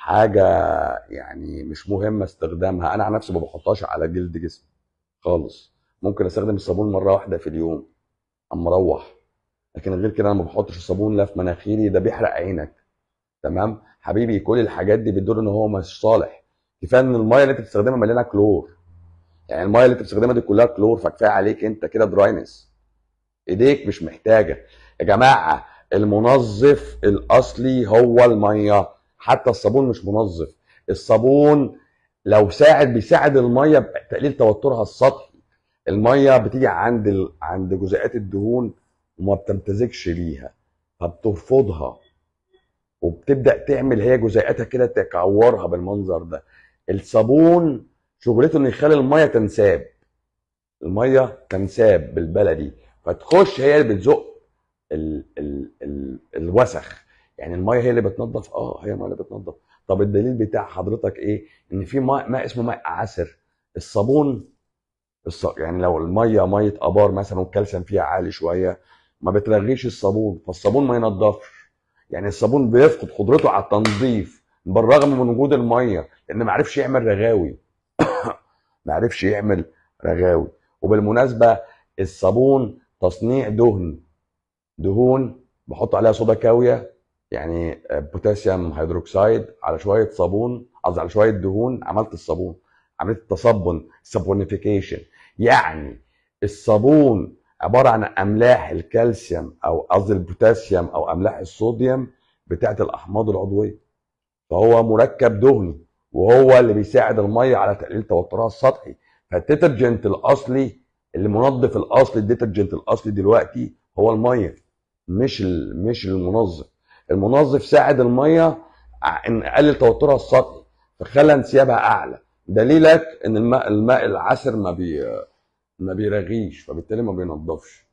حاجه يعني مش مهمه استخدامها انا عن نفسي ما بحطهاش على جلد جسمي خالص ممكن استخدم الصابون مره واحده في اليوم اما اروح لكن غير كده انا ما بحطش الصابون لا في مناخيري ده بيحرق عينك تمام حبيبي كل الحاجات دي بتدل ان هو مش صالح كفايه ان الميه اللي انت بتستخدمها مليانه كلور يعني الميه اللي انت بتستخدمها دي كلها كلور فكفايه عليك انت كده دراينس ايديك مش محتاجه يا جماعه المنظف الاصلي هو الميه حتى الصابون مش منظف الصابون لو ساعد بيساعد الميه بتقليل توترها السطحي الميه بتيجي عند ال... عند جزيئات الدهون وما بتمتزجش ليها فبترفضها وبتبدا تعمل هي جزيئاتها كده تكورها بالمنظر ده الصابون شغلته انه يخلي الميه تنساب الميه تنساب بالبلدي فتخش هي اللي بتزق ال ال ال الوسخ يعني الميه هي اللي بتنظف اه هي الميه اللي بتنظف طب الدليل بتاع حضرتك ايه ان في ماء, ماء اسمه ماء عسر الصابون الص... يعني لو الميه ميه ابار مثلا والكالسيوم فيها عالي شويه ما بترغيش الصابون فالصابون ما ينضفش يعني الصابون بيفقد قدرته على التنظيف بالرغم من وجود الميه لان ما عرفش يعمل رغاوي ما عرفش يعمل رغاوي وبالمناسبه الصابون تصنيع دهن دهون بحط عليها صودا كاويه يعني بوتاسيوم هيدروكسيد على شويه صابون قصدي على شويه دهون عملت الصابون عمليه التصبن سابونيفيكيشن يعني الصابون عباره عن املاح الكالسيوم او قصدي البوتاسيوم او املاح الصوديوم بتاعه الاحماض العضويه فهو مركب دهني وهو اللي بيساعد الميه على تقليل توترها السطحي فالديترجنت الاصلي اللي منظف الاصلي الديترجنت الاصلي دلوقتي هو الميه مش مش المنظف المنظف ساعد الميه ان قلل توترها السطحي فخلى انسيابها اعلى دليلك ان الماء الماء العسر ما بي ما بيرغيش فبالتالي ما بينضفش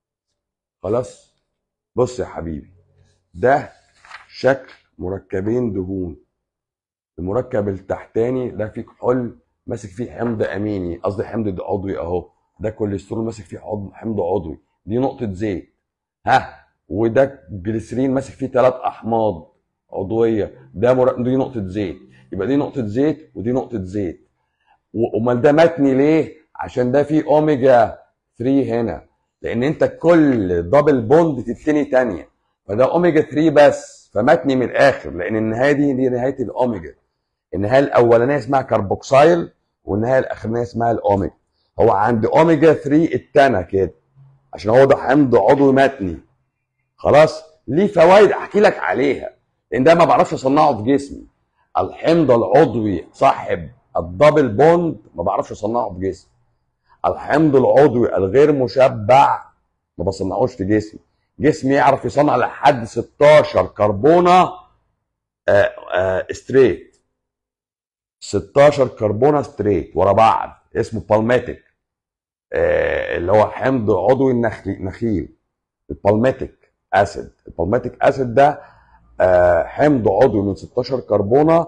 خلاص بص يا حبيبي ده شكل مركبين دهون المركب التحتاني ده فيه كحول ماسك فيه حمض اميني قصدي حمض عضوي اهو ده كوليسترول ماسك فيه حمض عضوي دي نقطه زيت ها وده جليسرين ماسك فيه ثلاث احماض عضويه ده مر... دي نقطه زيت يبقى دي نقطه زيت ودي نقطه زيت امال ده متني ليه عشان ده فيه اوميجا 3 هنا لان انت كل دبل بوند تتني تانية فده اوميجا 3 بس فمتني من الاخر لان النهايه دي دي نهايه الاوميجا النهايه الاولانيه اسمها كربوكسيل والنهايه الاخرانيه اسمها الاوميجا هو عند اوميجا 3 التانى كده عشان هو ده حمض عضوي متني خلاص ليه فوائد احكي لك عليها لان ده ما بعرفش اصنعه في جسمي الحمض العضوي صاحب الدبل بوند ما بعرفش اصنعه في جسمي الحمض العضوي الغير مشبع ما بصنعوش في جسمي جسمي يعرف يصنع لحد 16 كربونه آآ آآ ستريت 16 كربونه ستريت ورا بعض اسمه بالماتيك اللي هو حمض عضوي النخيل البالماتيك اسيد البالماتيك اسيد ده حمض عضوي من 16 كربونه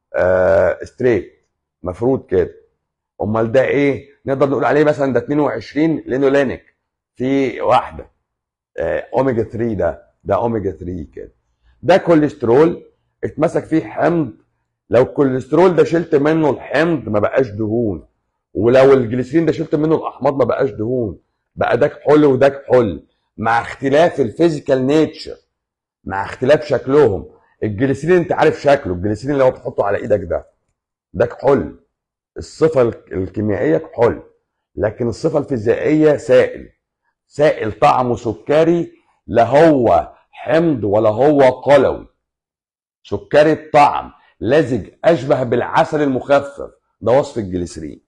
ستريت مفروض كده امال ده ايه نقدر نقول عليه مثلا ده 22 لينولينيك في واحده اوميجا 3 ده ده اوميجا 3 كده ده كوليسترول اتمسك فيه حمض لو الكوليسترول ده شلت منه الحمض ما بقاش دهون ولو الجليسرين ده شلت منه الاحماض ما بقاش دهون بقى ده كحول وده كحول مع اختلاف الفيزيكال نيتشر مع اختلاف شكلهم الجليسرين انت عارف شكله الجليسرين اللي هو بتحطه على ايدك ده ده كحول الصفه الكيميائيه كحول لكن الصفه الفيزيائيه سائل سائل طعمه سكري لا هو حمض ولا هو قلوي سكري الطعم لزج اشبه بالعسل المخفف ده وصف الجليسرين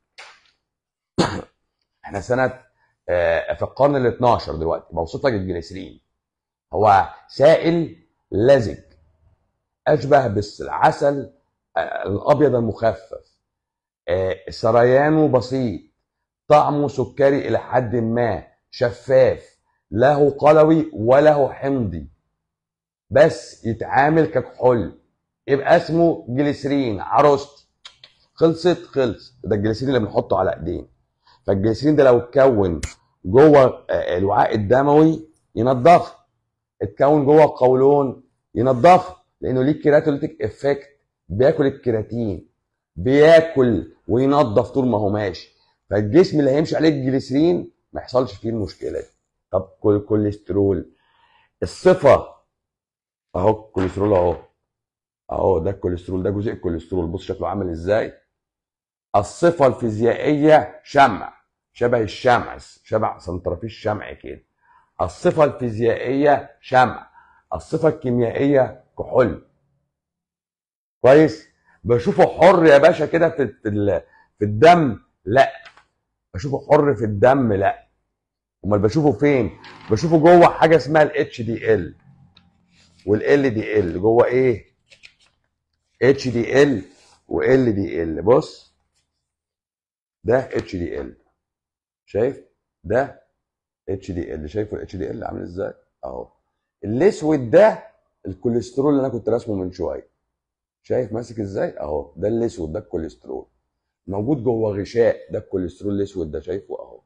احنا سنه في القرن ال 12 دلوقتي بوصف لك الجليسرين هو سائل لزج اشبه بالعسل الابيض المخفف سريانه بسيط طعمه سكري الى حد ما شفاف له قلوي وله حمضي بس يتعامل ككحول يبقى اسمه جليسرين عروست خلصت خلص ده الجليسرين اللي بنحطه على ايدين فالجليسرين ده لو اتكون جوه الوعاء الدموي ينضفه اتكون جوه القولون ينضفه لانه ليه كيراتوليتيك افكت بياكل الكرياتين بياكل وينظف طول ما هو ماشي فالجسم اللي هيمشي عليه الجليسرين ما يحصلش فيه المشكله دي طب كل كوليسترول الصفه اهو الكوليسترول اهو اهو ده الكوليسترول ده جزء الكوليسترول بص شكله عامل ازاي الصفه الفيزيائيه شمع شبه الشمع شبه سنترفيش شمع كده الصفه الفيزيائيه شمع الصفه الكيميائيه كحول كويس بشوفه حر يا باشا كده في في في الدم لا بشوفه حر في الدم لا امال بشوفه فين بشوفه جوه حاجه اسمها الاتش دي ال والال دي ال جوه ايه اتش دي ال وال دي ال بص ده اتش دي ال شايف ده اتش دي ال شايفه الاتش دي ال عامل ازاي اهو الاسود ده الكوليسترول اللي انا كنت راسمه من شويه شايف ماسك ازاي اهو ده الاسود ده الكوليسترول موجود جوه غشاء ده الكوليسترول الاسود ده شايفه اهو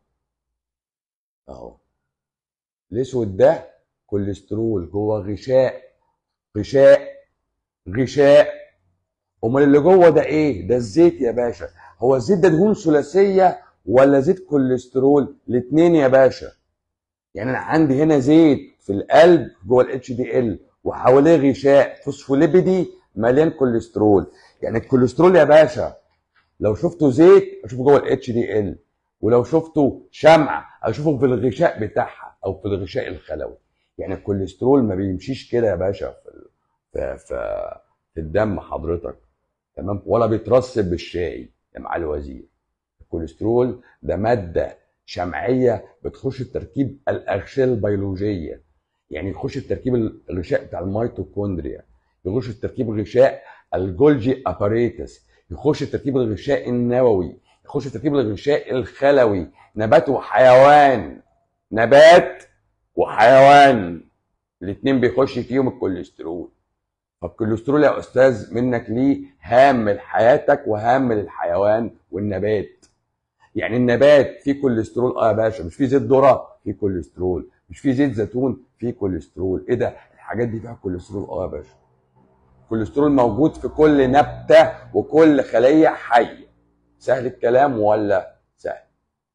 اهو الاسود ده كوليسترول جوه غشاء غشاء غشاء امال اللي جوه ده ايه ده الزيت يا باشا هو الزيت ده دهون ثلاثيه ولا زيت كوليسترول الاثنين يا باشا يعني انا عندي هنا زيت في القلب جوه الاتش دي ال وحواليه غشاء فوسفوليبيدي مليان كوليسترول يعني الكوليسترول يا باشا لو شفته زيت اشوفه جوه الاتش دي ال ولو شفته شمع اشوفه في الغشاء بتاعها او في الغشاء الخلوي يعني الكوليسترول ما بيمشيش كده يا باشا في في في, في الدم حضرتك تمام ولا بيترسب بالشاي يا معالي الوزير الكوليسترول ده ماده شمعيه بتخش التركيب الاغشيه البيولوجيه يعني يخش التركيب الغشاء بتاع الميتوكوندريا يخش التركيب الغشاء الجولجي اباريتس يخش التركيب الغشاء النووي يخش التركيب الغشاء الخلوي نبات وحيوان نبات وحيوان الاثنين بيخش فيهم الكوليسترول فالكوليسترول يا استاذ منك ليه هام لحياتك وهام للحيوان والنبات يعني النبات فيه كوليسترول اه يا باشا مش فيه زيت ذره فيه كوليسترول مش فيه زيت زيتون فيه كوليسترول ايه ده الحاجات دي فيها كوليسترول اه يا باشا الكوليسترول موجود في كل نبته وكل خليه حيه سهل الكلام ولا سهل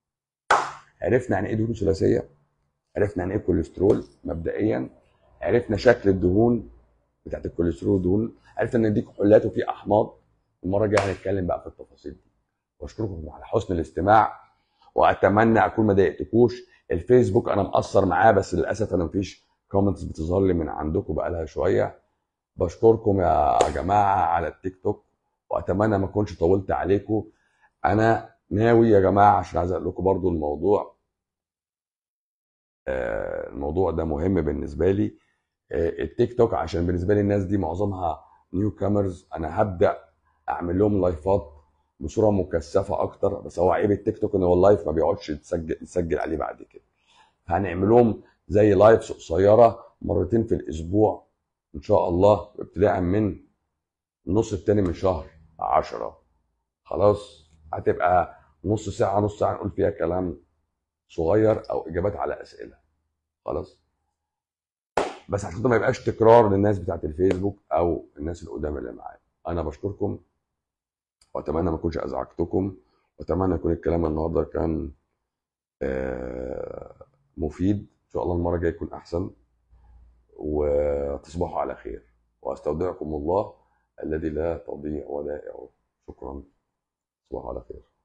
عرفنا يعني ايه دهون ثلاثيه عرفنا يعني ايه كوليسترول مبدئيا عرفنا شكل الدهون بتاعت الكوليسترول والدهون عرفنا ان دي كحولات وفي احماض المره الجايه هنتكلم بقى في التفاصيل دي واشكركم على حسن الاستماع واتمنى اكون ما ضايقتكوش الفيسبوك انا مقصر معاه بس للاسف انا مفيش كومنتس بتظهر لي من عندكم بقالها شويه بشكركم يا جماعه على التيك توك واتمنى ما اكونش طولت عليكم انا ناوي يا جماعه عشان عايز اقول لكم برضو الموضوع آه، الموضوع ده مهم بالنسبه لي آه، التيك توك عشان بالنسبه لي الناس دي معظمها نيو كامرز انا هبدا اعمل لهم لايفات بصوره مكثفه اكتر بس هو عيب التيك توك ان هو اللايف ما بيقعدش يتسجل يتسجل عليه بعد كده هنعمل لهم زي لايفز قصيره مرتين في الاسبوع ان شاء الله ابتداء من النص التاني من شهر عشرة خلاص هتبقى نص ساعة نص ساعة نقول فيها كلام صغير أو إجابات على أسئلة خلاص بس عشان ما يبقاش تكرار للناس بتاعت الفيسبوك أو الناس القدام اللي معايا أنا بشكركم وأتمنى ما أكونش أزعجتكم وأتمنى يكون الكلام النهاردة كان آه، مفيد إن شاء الله المرة الجاية يكون أحسن وتصبحوا على خير واستودعكم الله الذي لا تضيع ودائعه شكرا تصبحوا على خير